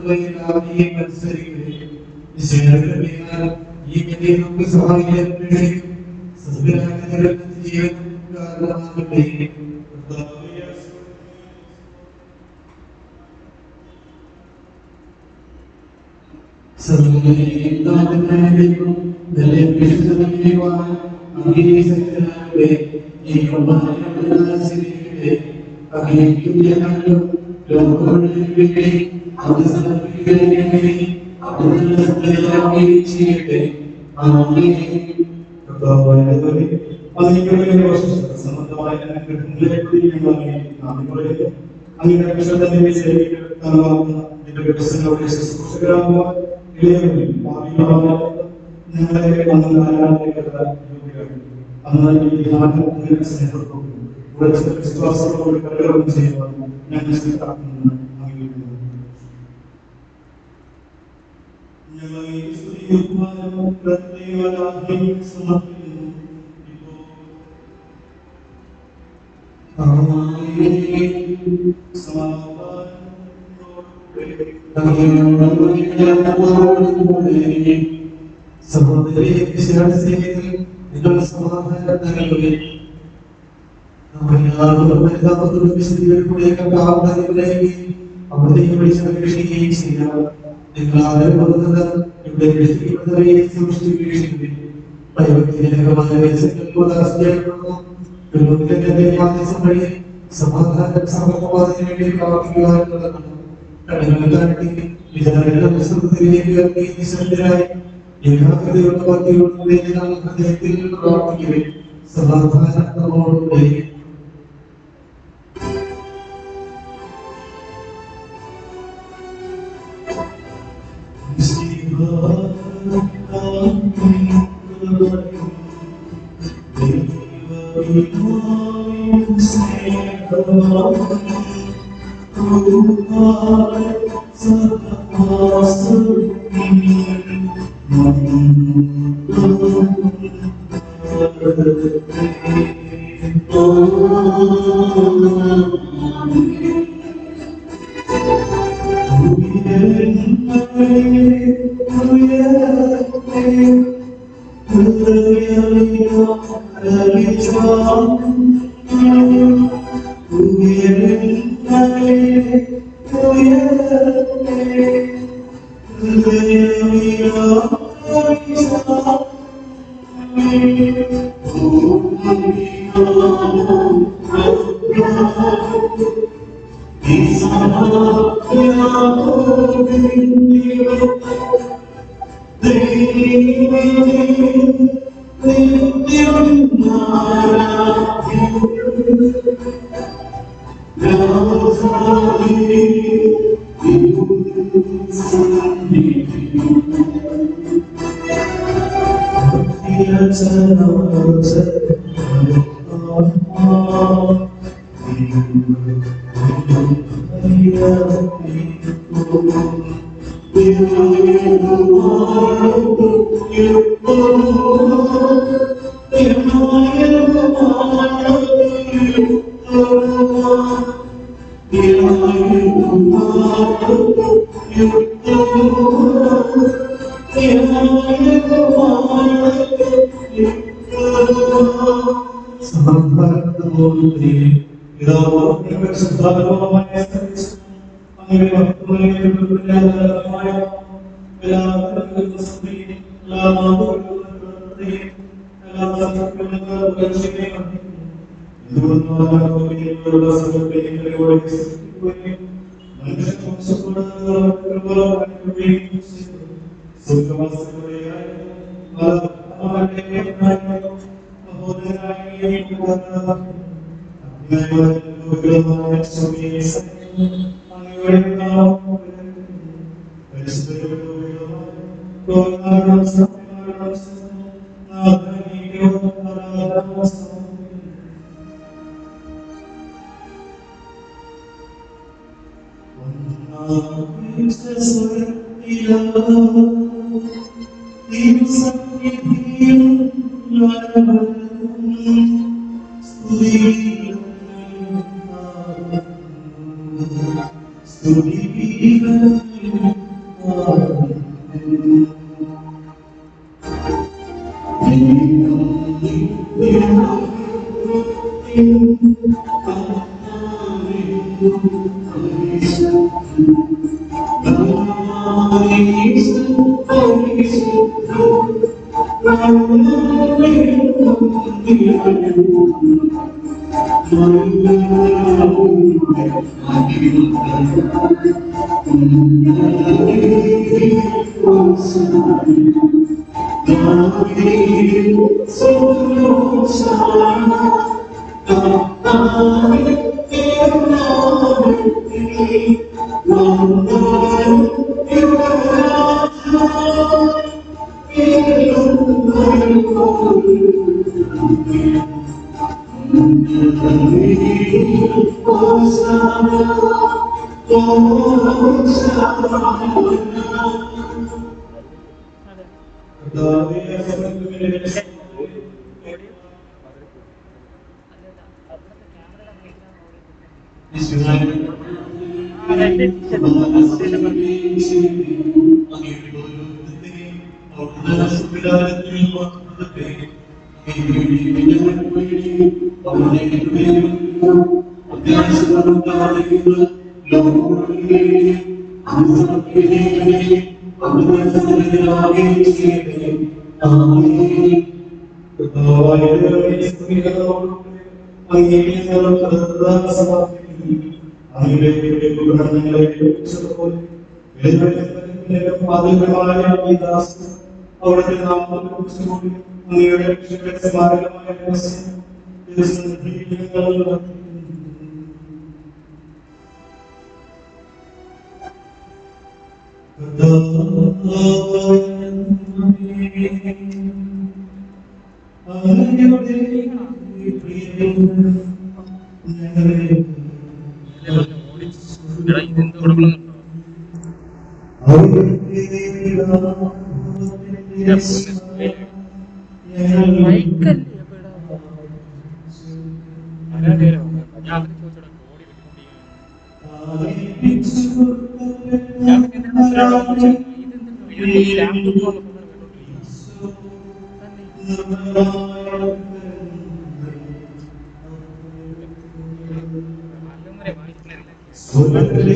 മത്സരിക്കുകയും ഈ വലിയ നമുക്ക് സഹായിക്കാൻ സസ്യരാജ്യങ്ങളുടെ ജീവൻ കാരണമാകട്ടെ സർവ്വനാഥനായിരിക്കും നല്ല വിശുദ്ധനീയവാൻ അംഗീകരിക്കട്ടെ ഈ കുർബാനയുടെ അംഗീകരിക്കും ഞങ്ങളും ലോകങ്ങളുടെ അവസരപ്പിക്കുകയും അവരുടെ ചെയ്യട്ടെ ആമേൻ ഞങ്ങൾ ഈ സ്തുതിക്കുവാനും പ്രത്യേകതായും സമർപ്പിക്കുന്നു ഇപ്പോൾ സഹോദരി നിങ്ങൾ സമാധാനം നൽകുകയും അവിടേക്ക് വിളിച്ച് അപേക്ഷിക്കുകയും ചെയ്യാം നിങ്ങൾ ആരും ഇവിടെ രക്ഷിക്കപ്പെട്ടവരെ സൂക്ഷിക്കുകയും ഭയഭക്തിജനകമായ സമാധാനം സമർപ്പവാദിന് വേണ്ടി പ്രാർത്ഥിക്കുവാൻ തുടങ്ങണം കടങ്ങൾ കാട്ടി വിചാരണ പുസ്തകത്തിലേക്ക് ഇറങ്ങി നിശബ്ദരായി ഏകാഗ്രതയുള്ള ഭക്തിയോടുകൂടി നാം ഹൃദയത്തിൽ പ്രാർത്ഥിക്കുവിൻ സമാധാനത്തോടുകൂടി അങ്ങയുടെ ഉപകരണങ്ങളെ ഏൽപ്പിച്ചതുപോലെ വേദനയുടെ പാതകമായ ഈ ദാസ് അവിടുത്തെ നാമം കുറിച്ചുകൊണ്ട് അങ്ങയുടെ രക്ഷയുടെ സ്മാരകമായ രഹസ്യം തിരുസന്നിധിയിൽ ഞങ്ങൾ വർദ്ധിക്കുന്നു. അങ്ങയുടെ പ്രിയനും ഞങ്ങളെ എടാ ഇതെന്ത് കൊടുക്കണമെന്നുണ്ടോ മൈക്കല്ലേ അപ്പൊ ആരാ കേരോ ഞാൻ അവരെ ചോദിച്ചോടാ ബോഡി വെട്ടിക്കൊണ്ടിരിക്കുകയാണ് ഞാൻ പിന്നെ എന്തിനാ ഒരാളെ വിളിച്ചത്? ഇതെന്തിനാ? ഇത് ഈ ലാപ്ടോപ്പ് വന്നപ്പോൾ കേട്ടോണ്ടിരിക്കുകയാണ്. നല്ലം വരെ വായിക്കണില്ല.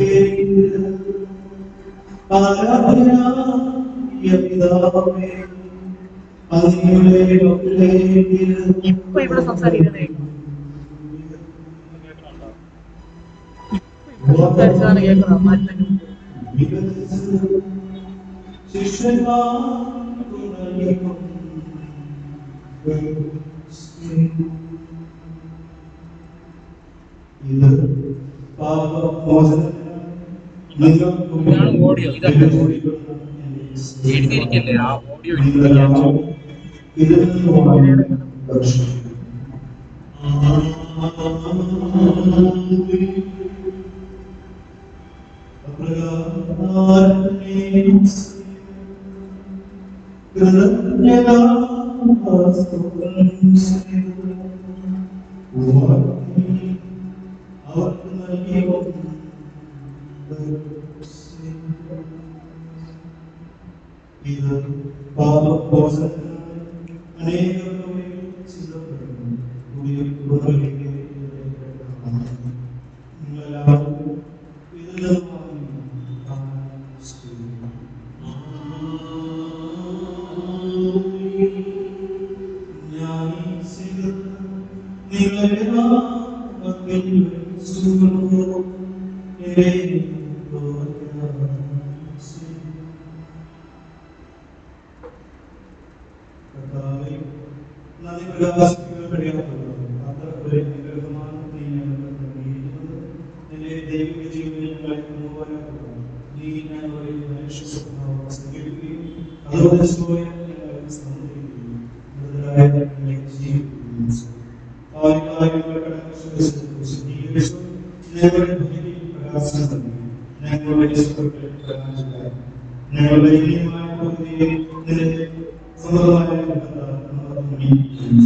ഇപ്പൊ ഇവിടെ സംസാരിക്കുന്നേ കേൾക്കണുണ്ടോ? ഇപ്പൊ സംസാരിച്ചതാണ് കേൾക്കുന്നത് മാറ്റം ഇത് പാപമോചനം ഇതാണ് ഓഡിയോ, ഇതല്ല ഓഡിയോ. എഴുതിയിരിക്കല്ലേ ആ ഓഡിയോ എഴുതിയിരിക്കാൻ ഇതിൽ നിന്നുമാണ് ദർശനം അവർക്ക് നൽകിയ ഇത് പാപമോചനത്തിനായി അനേകരുടെ ചിന്തപ്പെടുന്നു പുതിയ പുനർവിധിക്ക് നിങ്ങളെല്ലാവരും ഇതിൽ നിന്ന് വാങ്ങി ഞാൻ നിങ്ങളെ കർത്താവേ, നന്ദി പ്രകാശിപ്പിക്കാൻ കഴിയാത്തവർ അത്ര ഒരു അനുഗ്രഹമാണ് നീ ഞങ്ങൾക്ക് നൽകിയിരിക്കുന്നത്. നിന്റെ ദൈവിക ജീവനിൽ ഞങ്ങളെ കൊണ്ടുപോകാനാകുന്നു. നീ ഞങ്ങളെ മനുഷ്യസ്വഭാവം സ്വീകരിക്കുകയും അതുകൊണ്ട് സ്വയം ഞങ്ങളെ സമ്മതിക്കുകയും മൃതരായ ഞങ്ങളെ ജീവിക്കുകയും ചെയ്തു. ഭാവിക്കായി ഞങ്ങളുടെ കടമ ശുദ്ധീകരിച്ചു. ഞങ്ങളുടെ ബുദ്ധിയിൽ പ്രകാശം നൽകി. ഞങ്ങളുടെ സുഹൃത്തുക്കളെ പ്രകാശിക്കായി ഞങ്ങളുടെ ഇനിയമായ പദ്ധതിയെ നിന്റെ സമൃദ്ധമായ അനുഗ്രഹത്താൽ നീ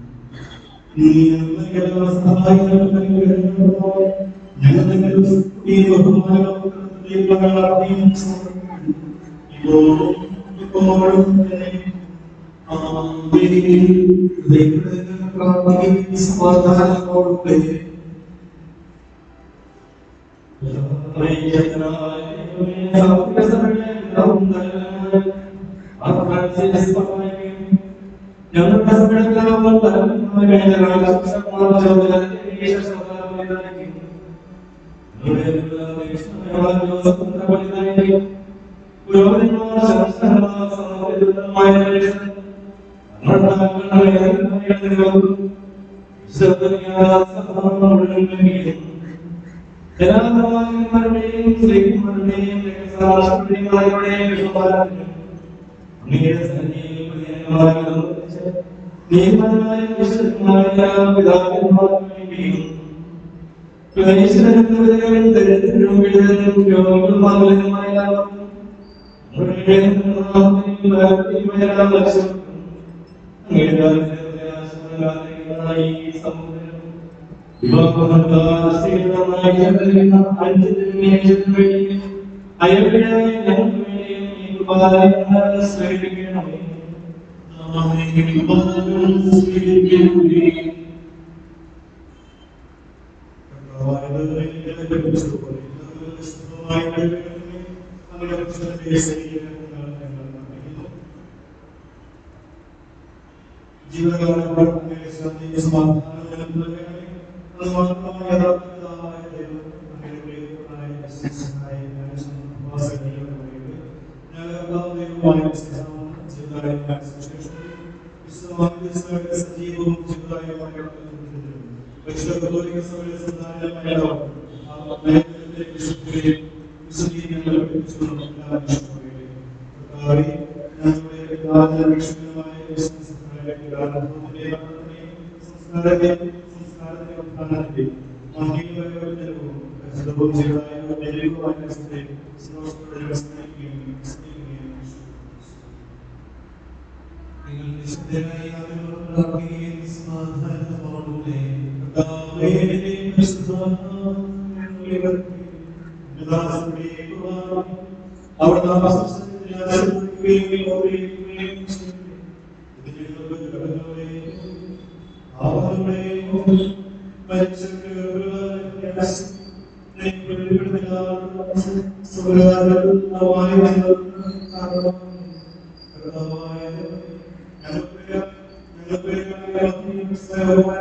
ഞങ്ങളുടെ സഹായികളും അനുഗ്രഹങ്ങളുമായി ഞങ്ങൾ നിങ്ങളുടെ ഈ ബഹുമാനവും ദൈവങ്ങളായും സമർപ്പിക്കുന്നു. ഇപ്പോഴും ഇപ്പോഴും തന്നെ ആമേൻ. ദൈവത്തെ പ്രാർത്ഥിക്കുകയും സമാധാനത്തോടെ ജനാധിപത്യങ്ങളുടെയും സ്ത്രീകളുടെയും രക്തസാക്ഷികളുടെയും വിശ്വാസത്തിനും അങ്ങയുടെ സന്നിധിയിൽ പ്രിയങ്കരമായി നിർമ്മിച്ച നിയമപരമായ വിശുദ്ധമായ പിതാക്കന്മാർക്കും വേണ്ടിയും ക്ലേശനും ദുരിതങ്ങളും ദരിദ്രരും പീഡിതരും രോഗികളുമായ അങ്ങയുടെ നാമത്തിൽ ഭക്തിമയരാം ലക്ഷ്യം അങ്ങയുടെ ആശീർവാദങ്ങളായി ഈ സമുദ്രം ജീവകാലം സമാധാനം അത് മാത്രമാണ് യഥാർത്ഥ പിതാവായ ദൈവം അങ്ങയുടെ അമൂല്യമായ സ്നേഹവും ജീവിതമായ സുശേഷവും വിശ്വമാധ്യസ്ഥയുടെ സജീവവും ജീവിതമായ പരിശുദ്ധ കത്തോലിക്ക സഭയുടെ സന്താനമായ ആ നയത്തിന്റെ വിശുദ്ധിയെയും വിശുദ്ധീകരണങ്ങളെ പഠിപ്പിച്ചുകൊണ്ടും എല്ലാം വിശുദ്ധമാകട്ടെ. കർത്താവേ, ഞങ്ങളുടെ പിതാവിനപേക്ഷിതമായ വിശ്വാസത്തിന്റെ ആരംഭത്തിന്റെ പ്രാർത്ഥനയും സംസ്കാരത്തെയും സംസ്കാരത്തിന്റെ ഉത്ഥാനത്തെയും മഹനീയമായ ജനവും പരിശുദ്ധവും ജീവിതമായ ദൈവികമായ രസത്തെയും സന്തോഷത്തോടെ സ്നേഹിക്കുകയും സ്നേഹിക്കുകയും നിങ്ങൾ നിശബ്ദരായി ആദ്യമോട് പ്രാർത്ഥിക്കുകയും സമാധാനത്തോടുകൂടെ കർത്താവേ, നിന്റെ പരിശുദ്ധാത്മാവിനെ പിതാവിന്റെ കൃപ, അവിടുന്ന് ആശ്വാസത്തിൽ ആശ്രയിക്കുകയും ഓർമ്മിക്കുകയും ചെയ്യുന്നു. ഇത് ഞങ്ങളുടെ കടങ്ങളെയും പാപങ്ങളെയും മരിച്ചവരുടെ പ്രയാസം നീ വെളിപ്പെടുത്തുകയാണ്. സുഖകരമായ കർത്താവായ ഞങ്ങൾക്ക് ഞങ്ങൾക്ക് സഹോദരമായ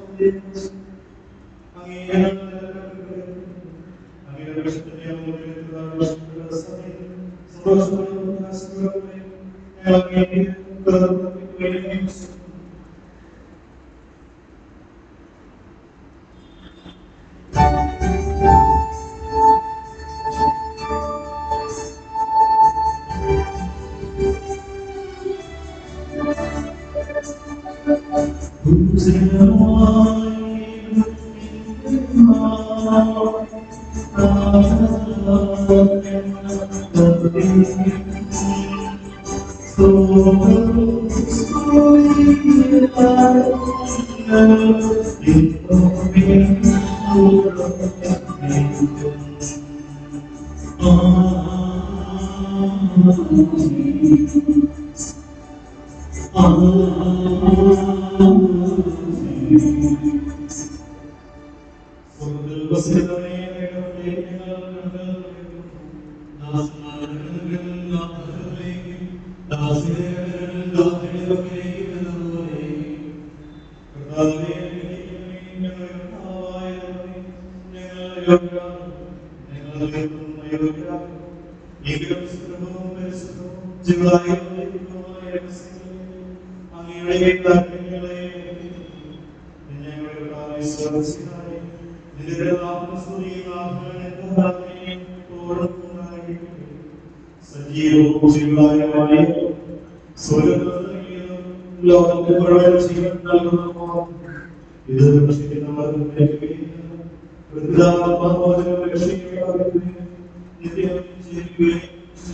സജീവവും ജീവനായകമായ സ്വർഗ്ഗത്തിലും ലോകത്തിൽ മുഴുവൻ ജീവൻ നൽകുന്നു ഇത് രക്ഷിക്കുന്നവർക്ക് വൃദ്ധാത്മാവോചനം രക്ഷിക്കുകയും നിത്യം ജീവിക്കുകയും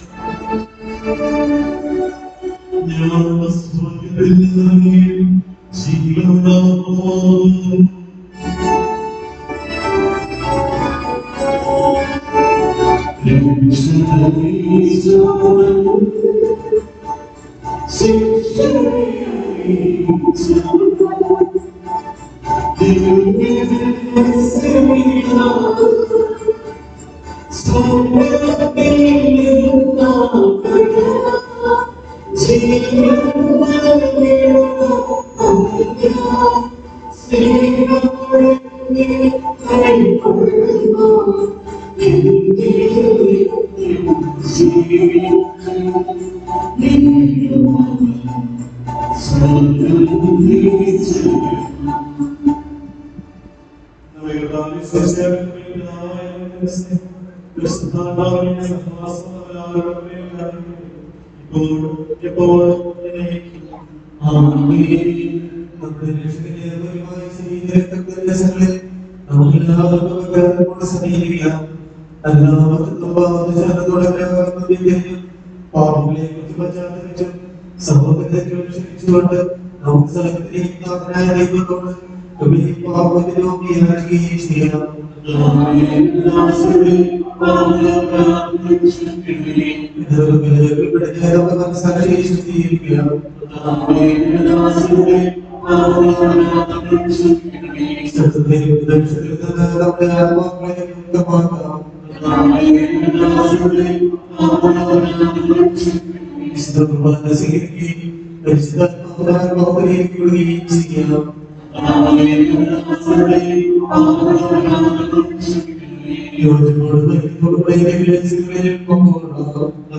ഞാൻ സ്വർഗ്ഗത്തിൽ നിന്നിറങ്ങി ജീവനുണ്ടാകുന്നു സമൂഹത്തെ ക്ഷണിച്ചുകൊണ്ട് നമുക്ക് സ്ഥലത്തിലേക്ക് ദൈവത്തോട് പാപത്തിലോക്കിയാക്കുകയും ചെയ്യാം ചെയ്യാം യോജനോട് വൈദ്യുതോട് വൈദ്യുതി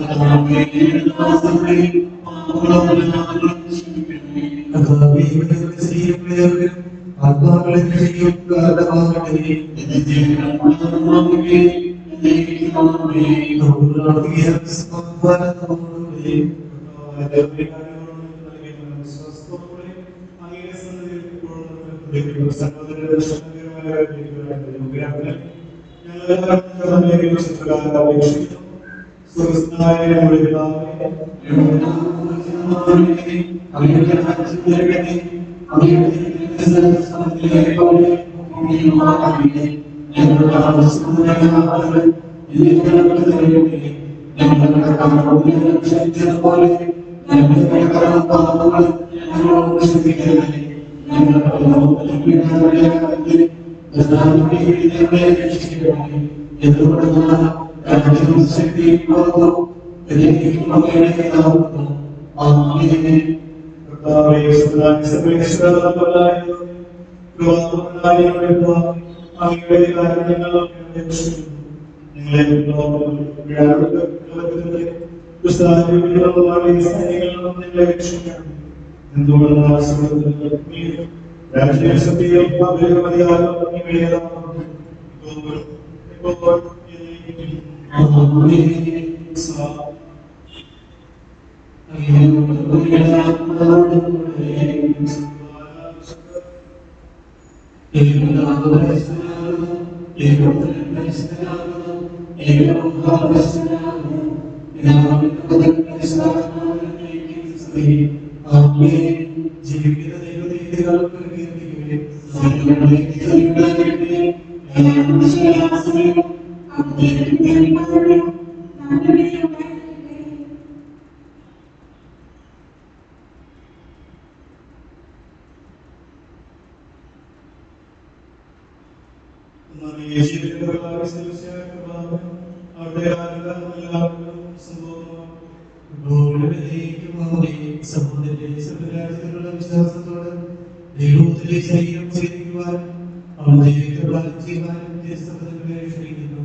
ദൈവത്തിലെ ശരീരം സ്വീകരിക്കുവാൻ അവൻ ദൈവത്തോട് ചെയ്യുവാനും ജ്യേഷ്ഠപദങ്ങളെ ക്ഷണിക്കുന്നു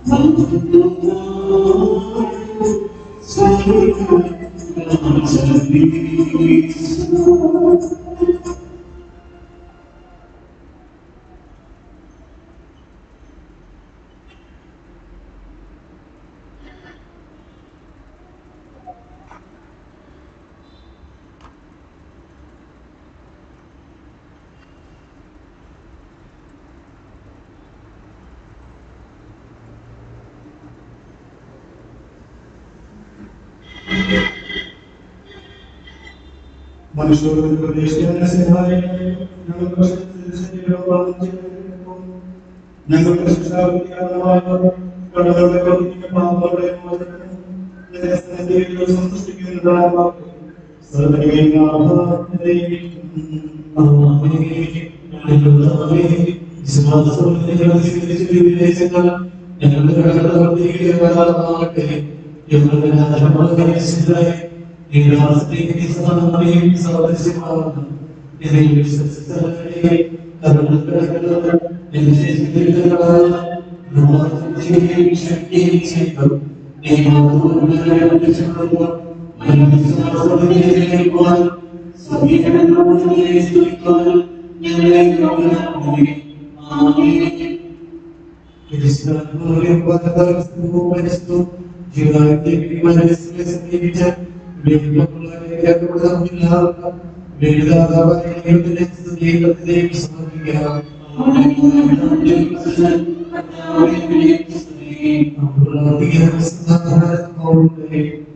മനുഷ്യരുടെ പ്രദേശത്തിന്റെ സഹായങ്ങളെ ഞങ്ങളുടെ ഞങ്ങളുടെ ശിക്ഷാവിധിയായ കടകളുടെ പ്രവർത്തിക്കുന്ന പാപങ്ങളുടെ മോചനം നിന്റെ സന്നിധിയിൽ സന്തുഷ്ടിക്കുന്നതായ സമർപ്പിക്കാം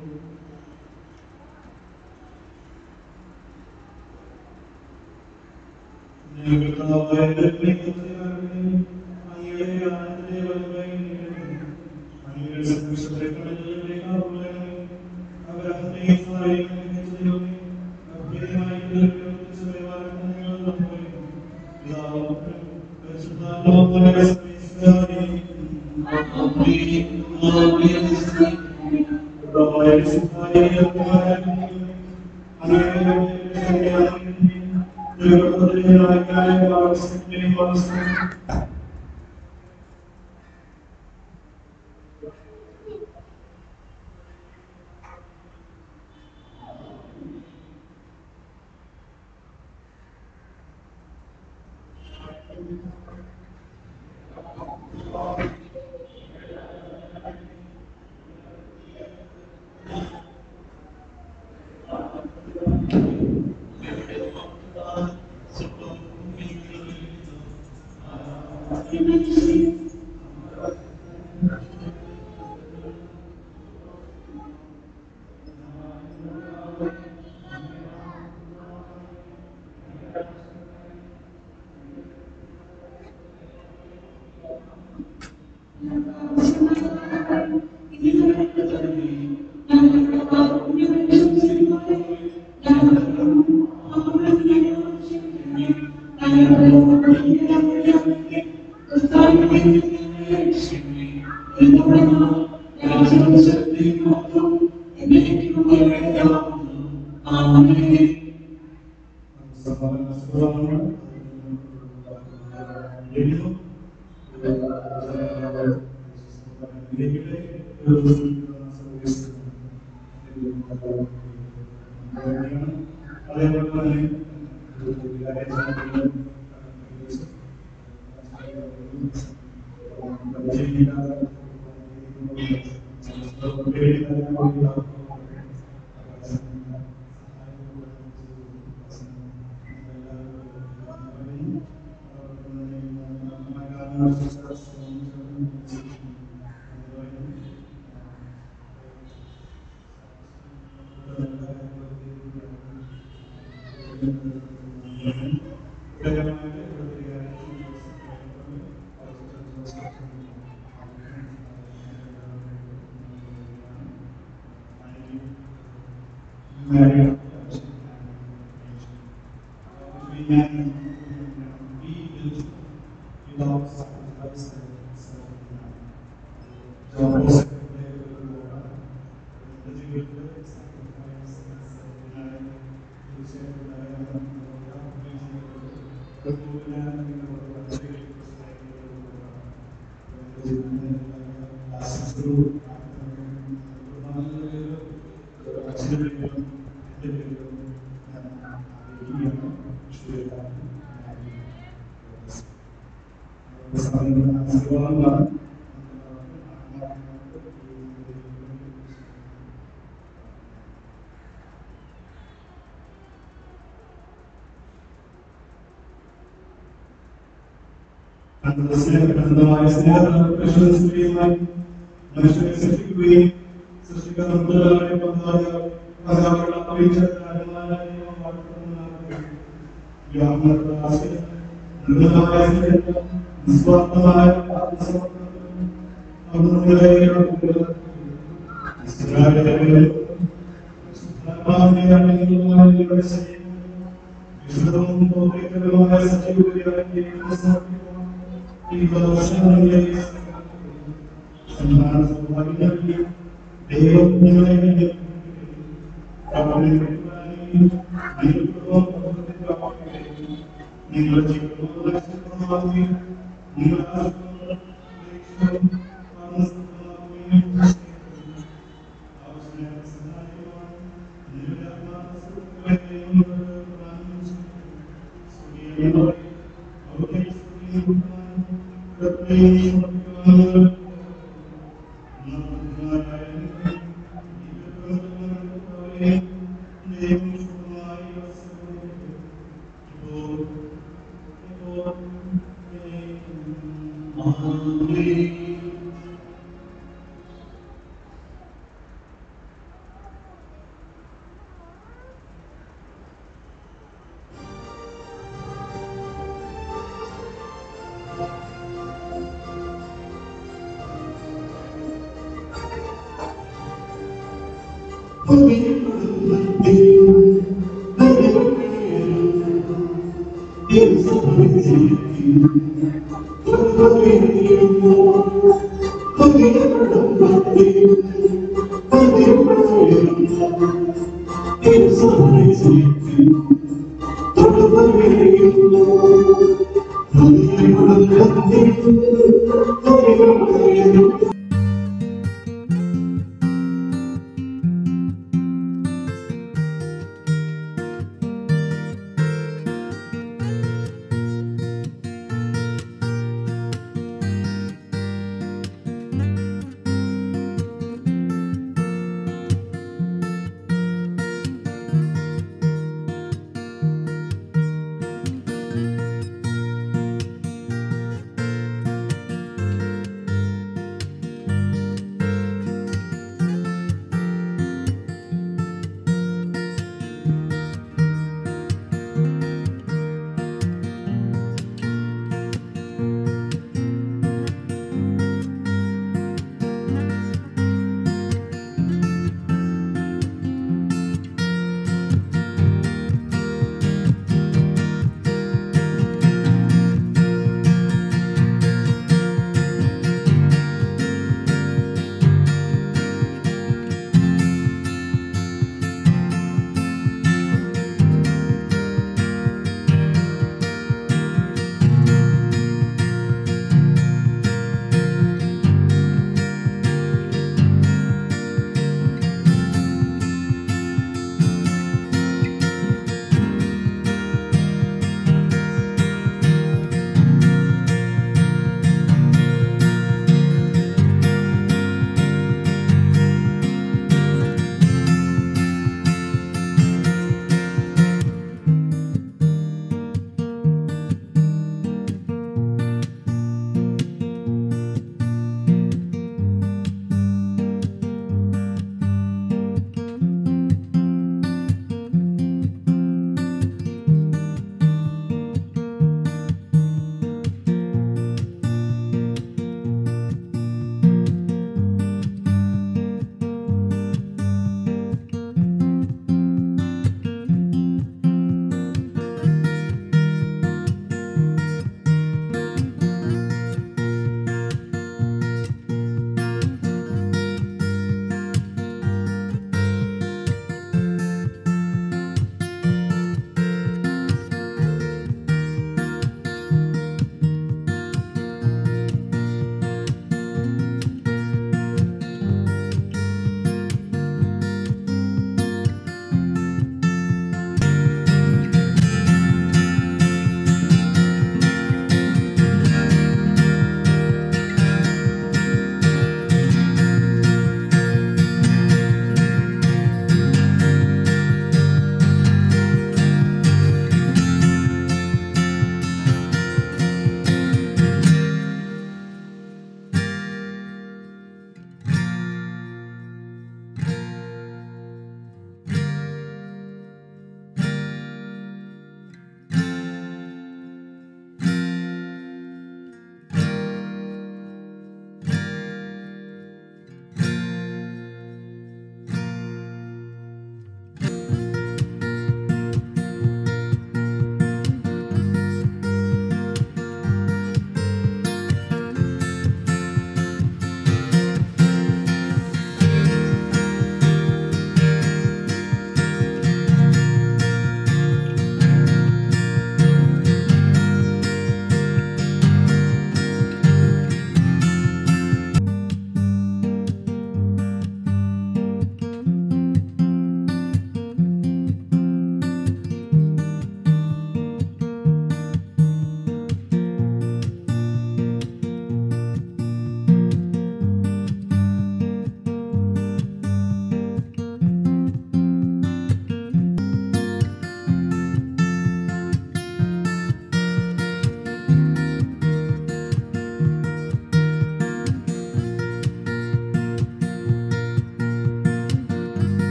സ്നേഹബന്ധമായ സ്നേഹമായി മനുഷ്യരെ സൃഷ്ടിക്കുകയും സൃഷ്ടിക്കുന്ന മുതലാളിയെ പങ്കാളികൾ പങ്കാളികൾ അറിയിച്ച നിർമ്മലമായ സ്നേഹം നിസ്വാർത്ഥമായ ആത്മസമർപ്പണം അവിടുന്ന് ഇസ്രായേലിലെ വിശുദ്ധവും പൗത്രികരമായ സജീവതയായി ഈ ദോഷങ്ങളെ സന്താന സൗഭാഗ്യം ദൈവം നിങ്ങളെ നിങ്ങളുടെ ജീവിതം ും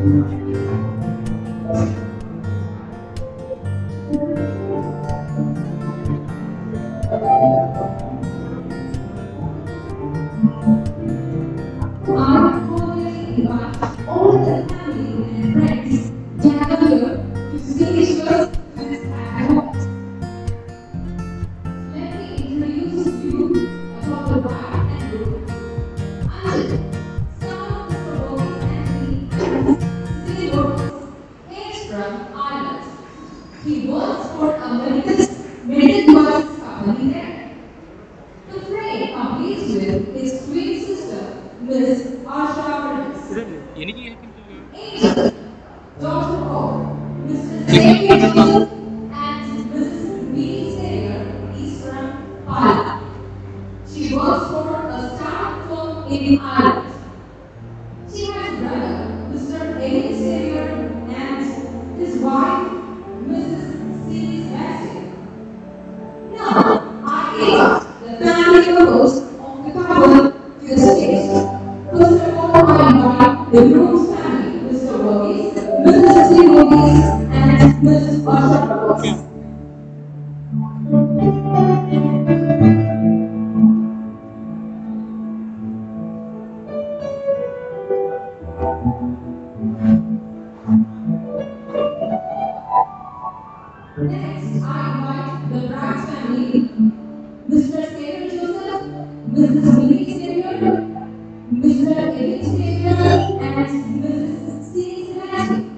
I always invite all the family and friends together to see each other with at home. Let me introduce you about the bride and groom. Uncle, son of Mr. Bobby Anthony and Silver hails from Ireland. He works for a medical, medical device company there. The friend completes with his twin sister, Miss Asha Burgess. എനിക്ക് കേൾക്കുന്നില്ല Angel, Dr. O, Mr. Xavier Joseph, and Mrs. Mary Sayer is from Ireland. She works for a startup firm in Ireland. She has a brother, Mr. Eric Sayer, and his wife, Mrs. C. Bassett. Now, I invite the family members of the couple to the stage. First of all, I invite the groom's family, Mr. Burgess, Mrs. C. Burgess, and Mrs. Asha Burgess. Next, I invite the bride's family, Mr. Samuel Joseph, Mrs. Mimi Samuel, Mr. Eric Samuel, and Mrs. C. Sebastian.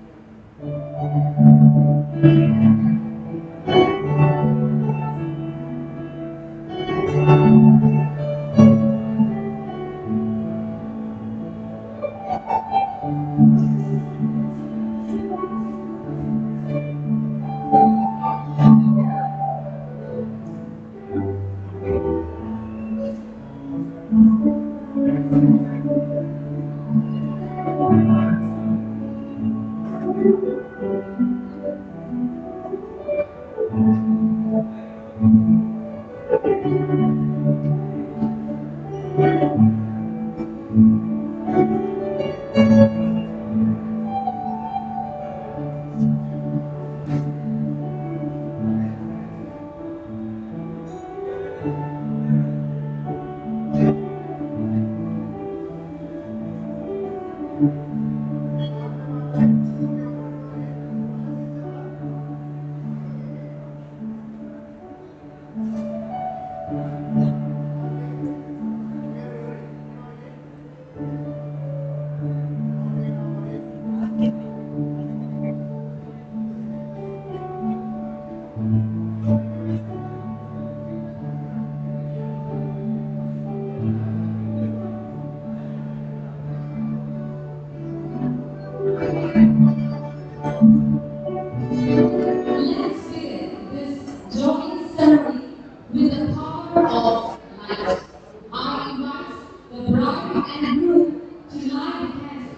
Let's begin this joining ceremony with the power of light. I invite the bride and groom to light the candle.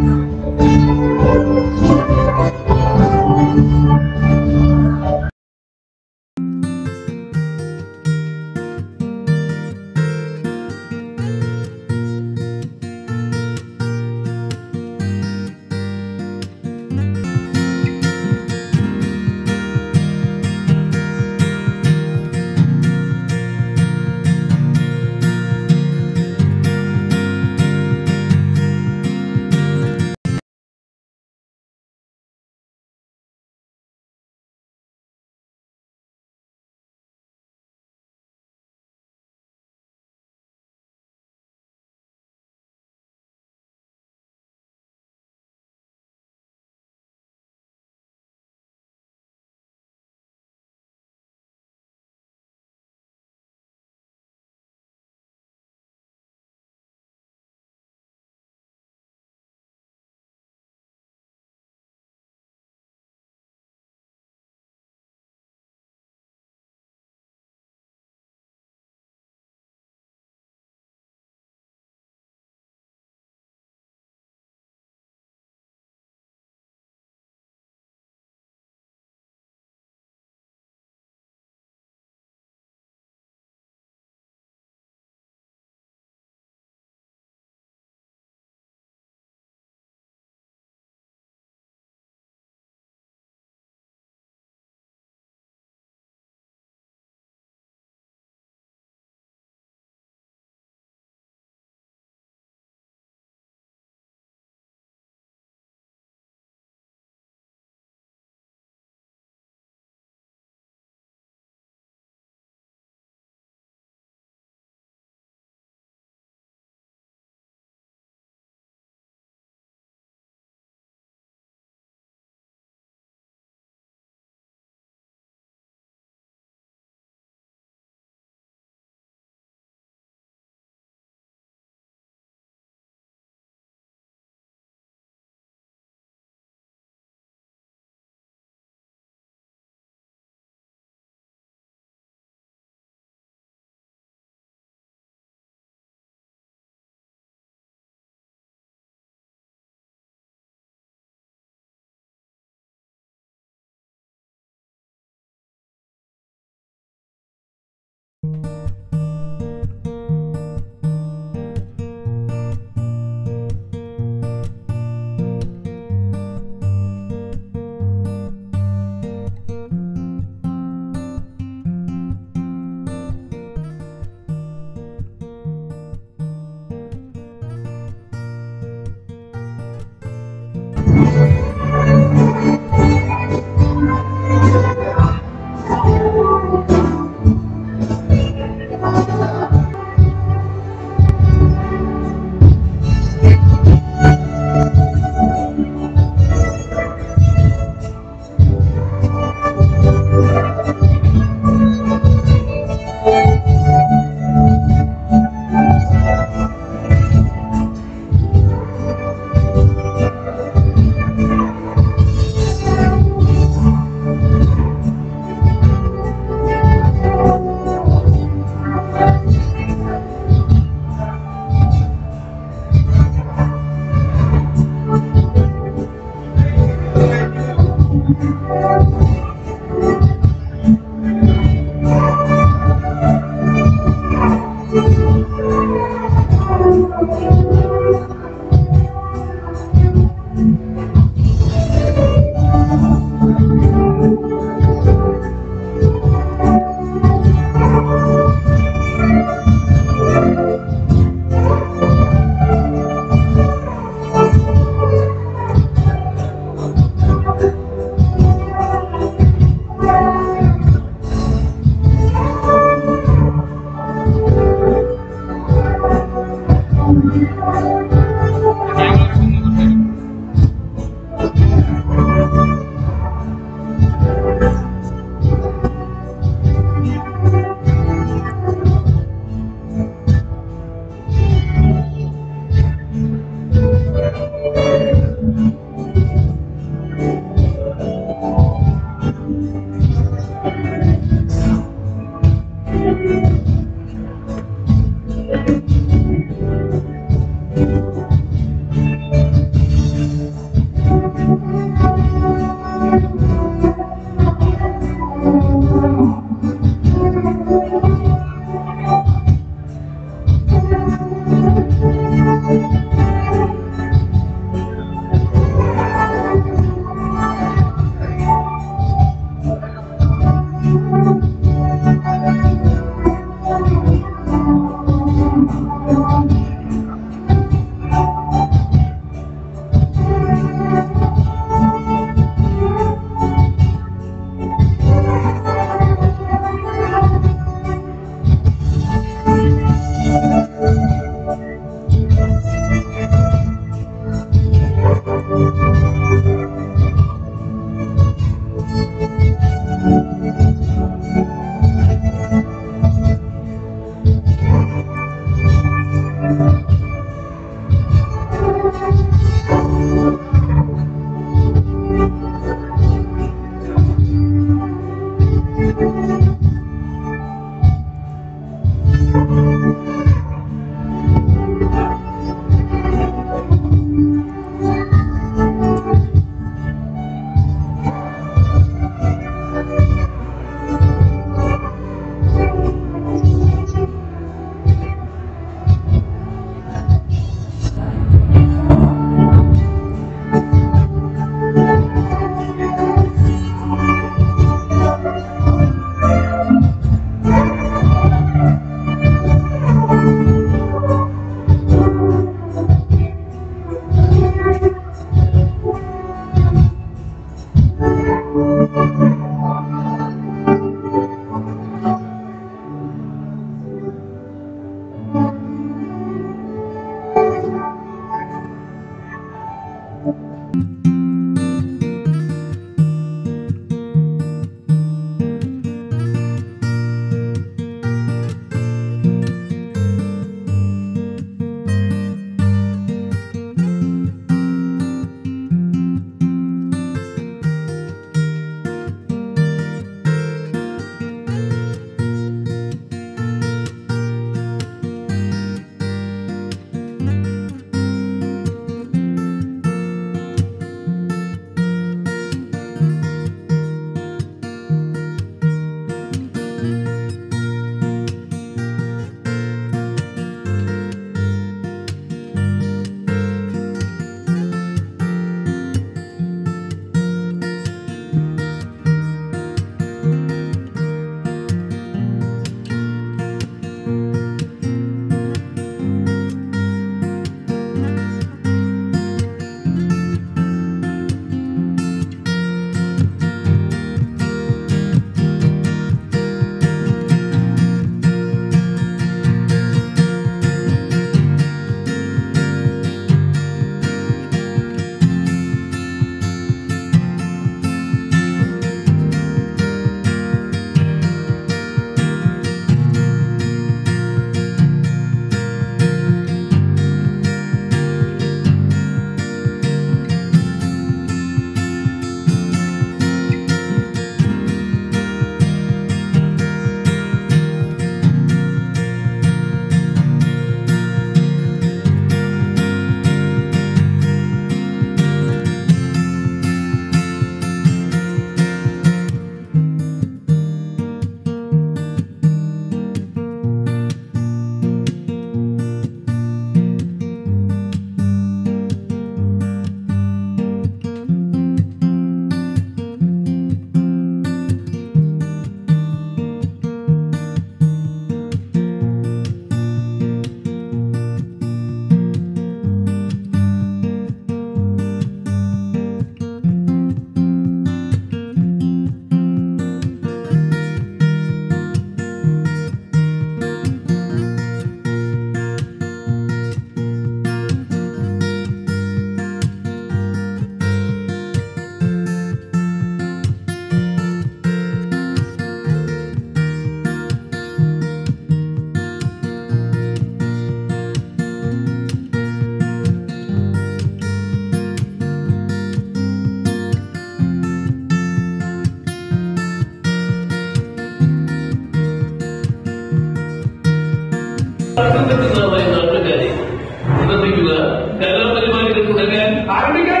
പറ്റുന്നതായ നാട്ടുകാരെ ശ്രദ്ധിക്കുക കലാപരിപാടികൾ തുടങ്ങാൻ ആരംഭിക്കേണ്ട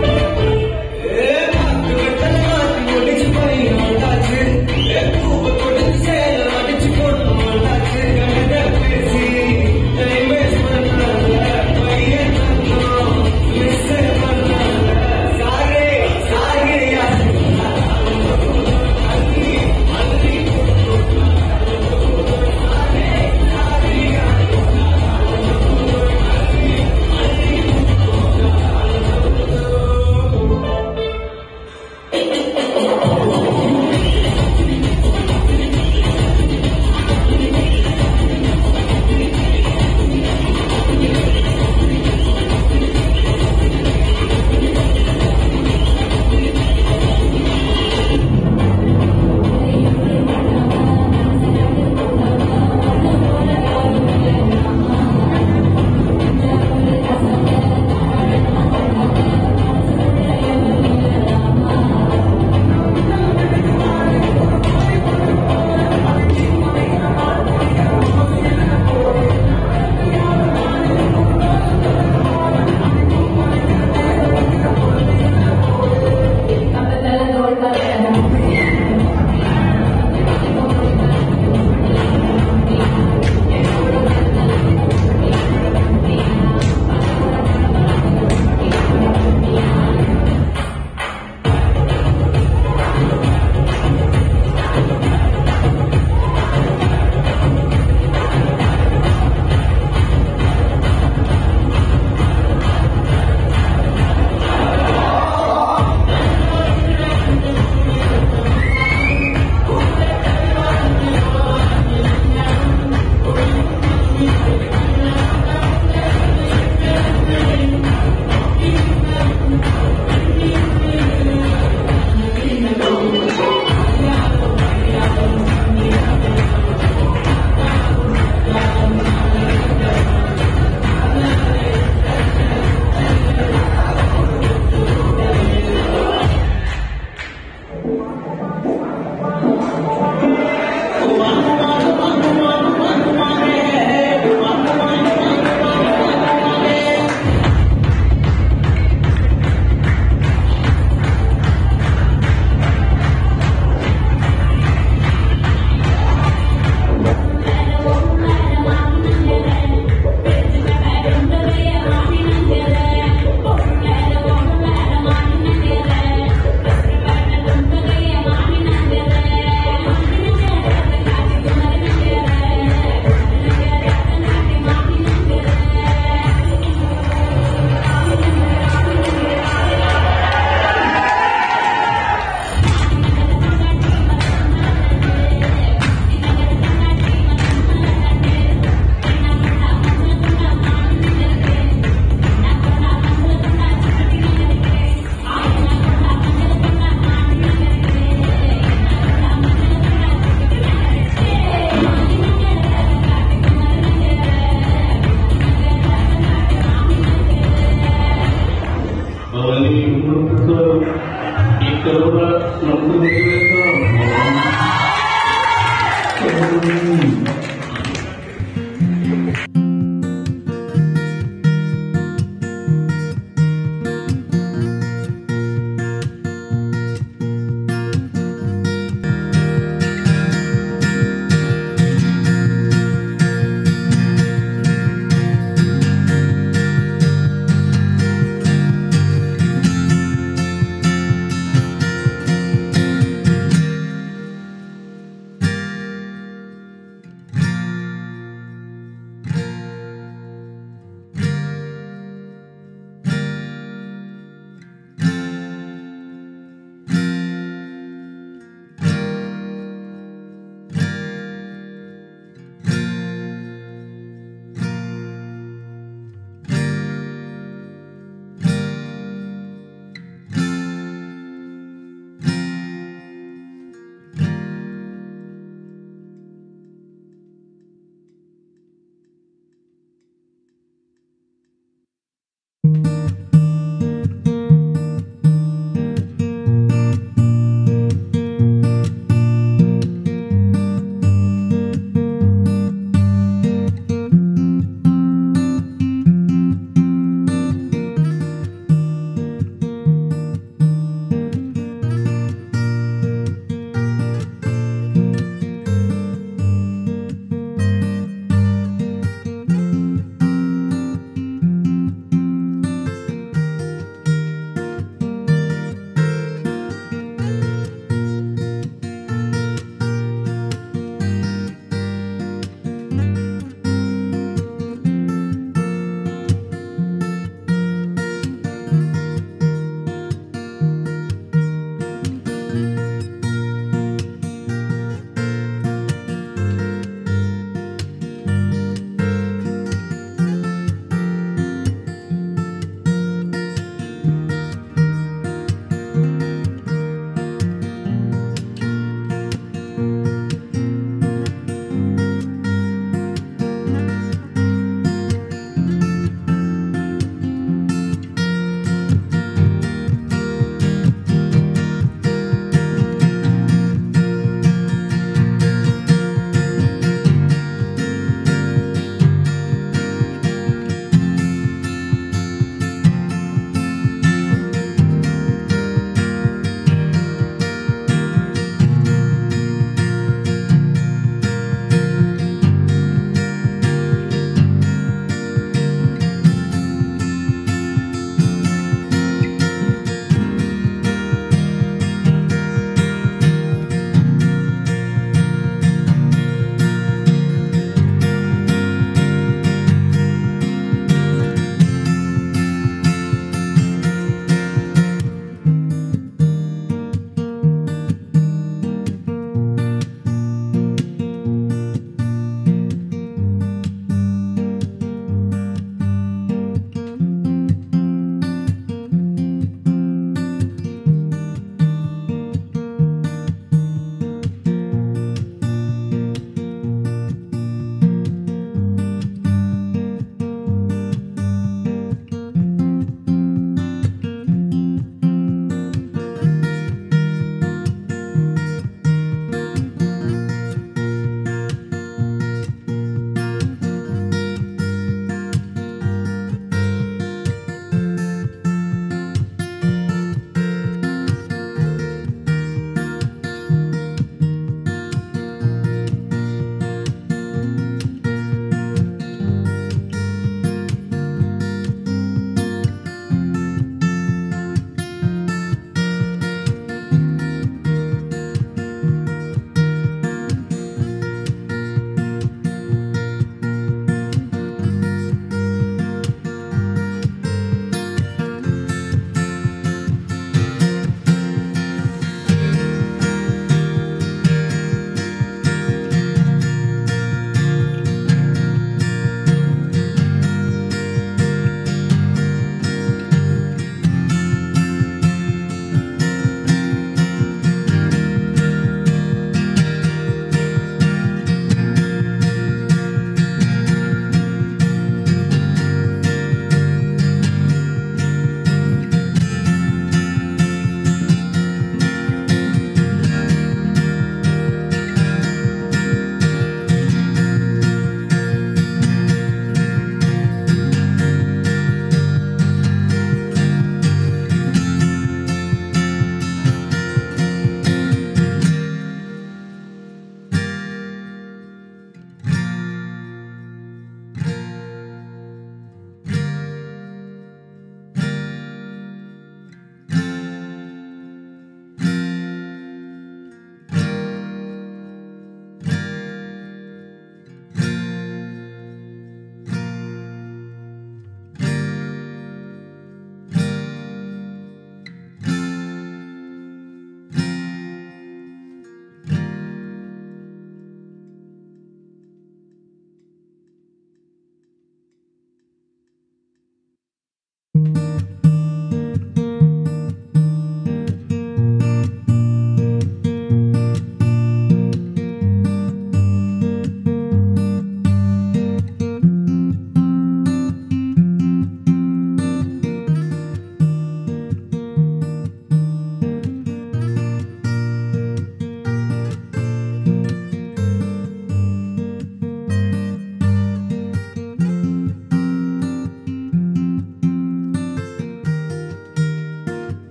ഏ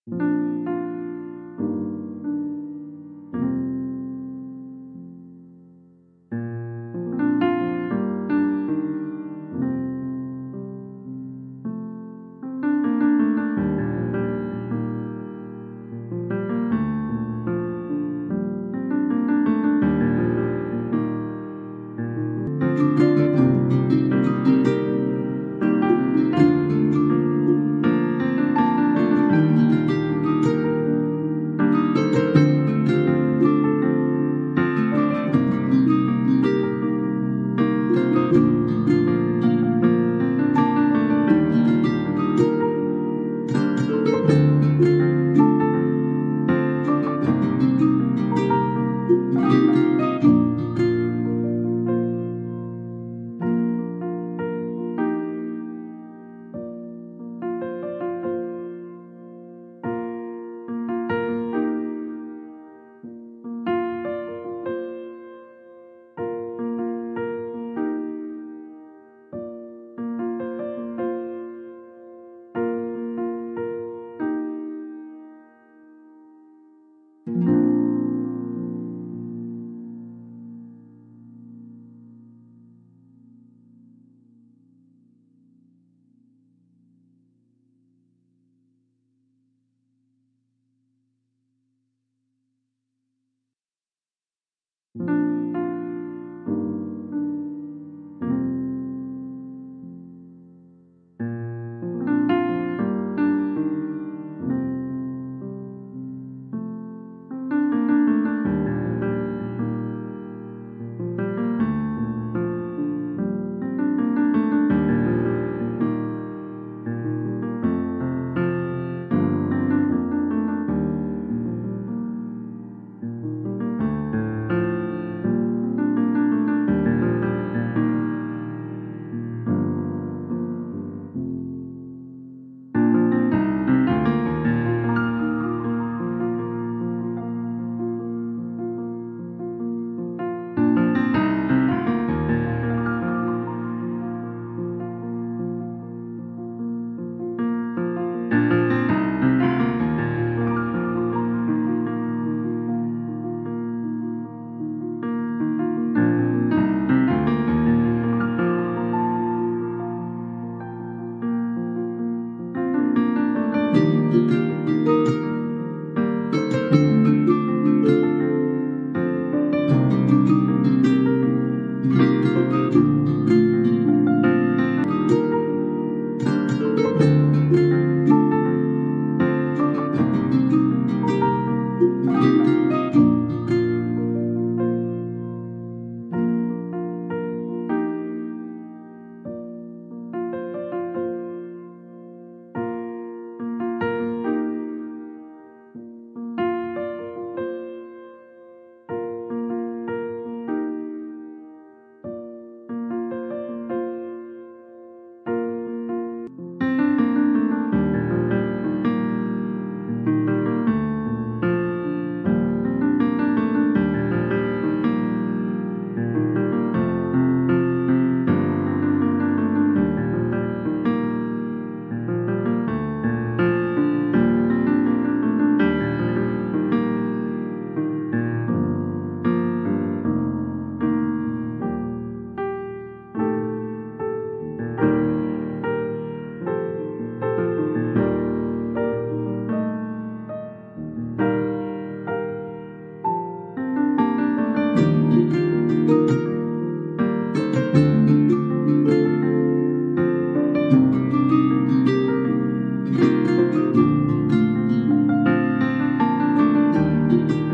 Thank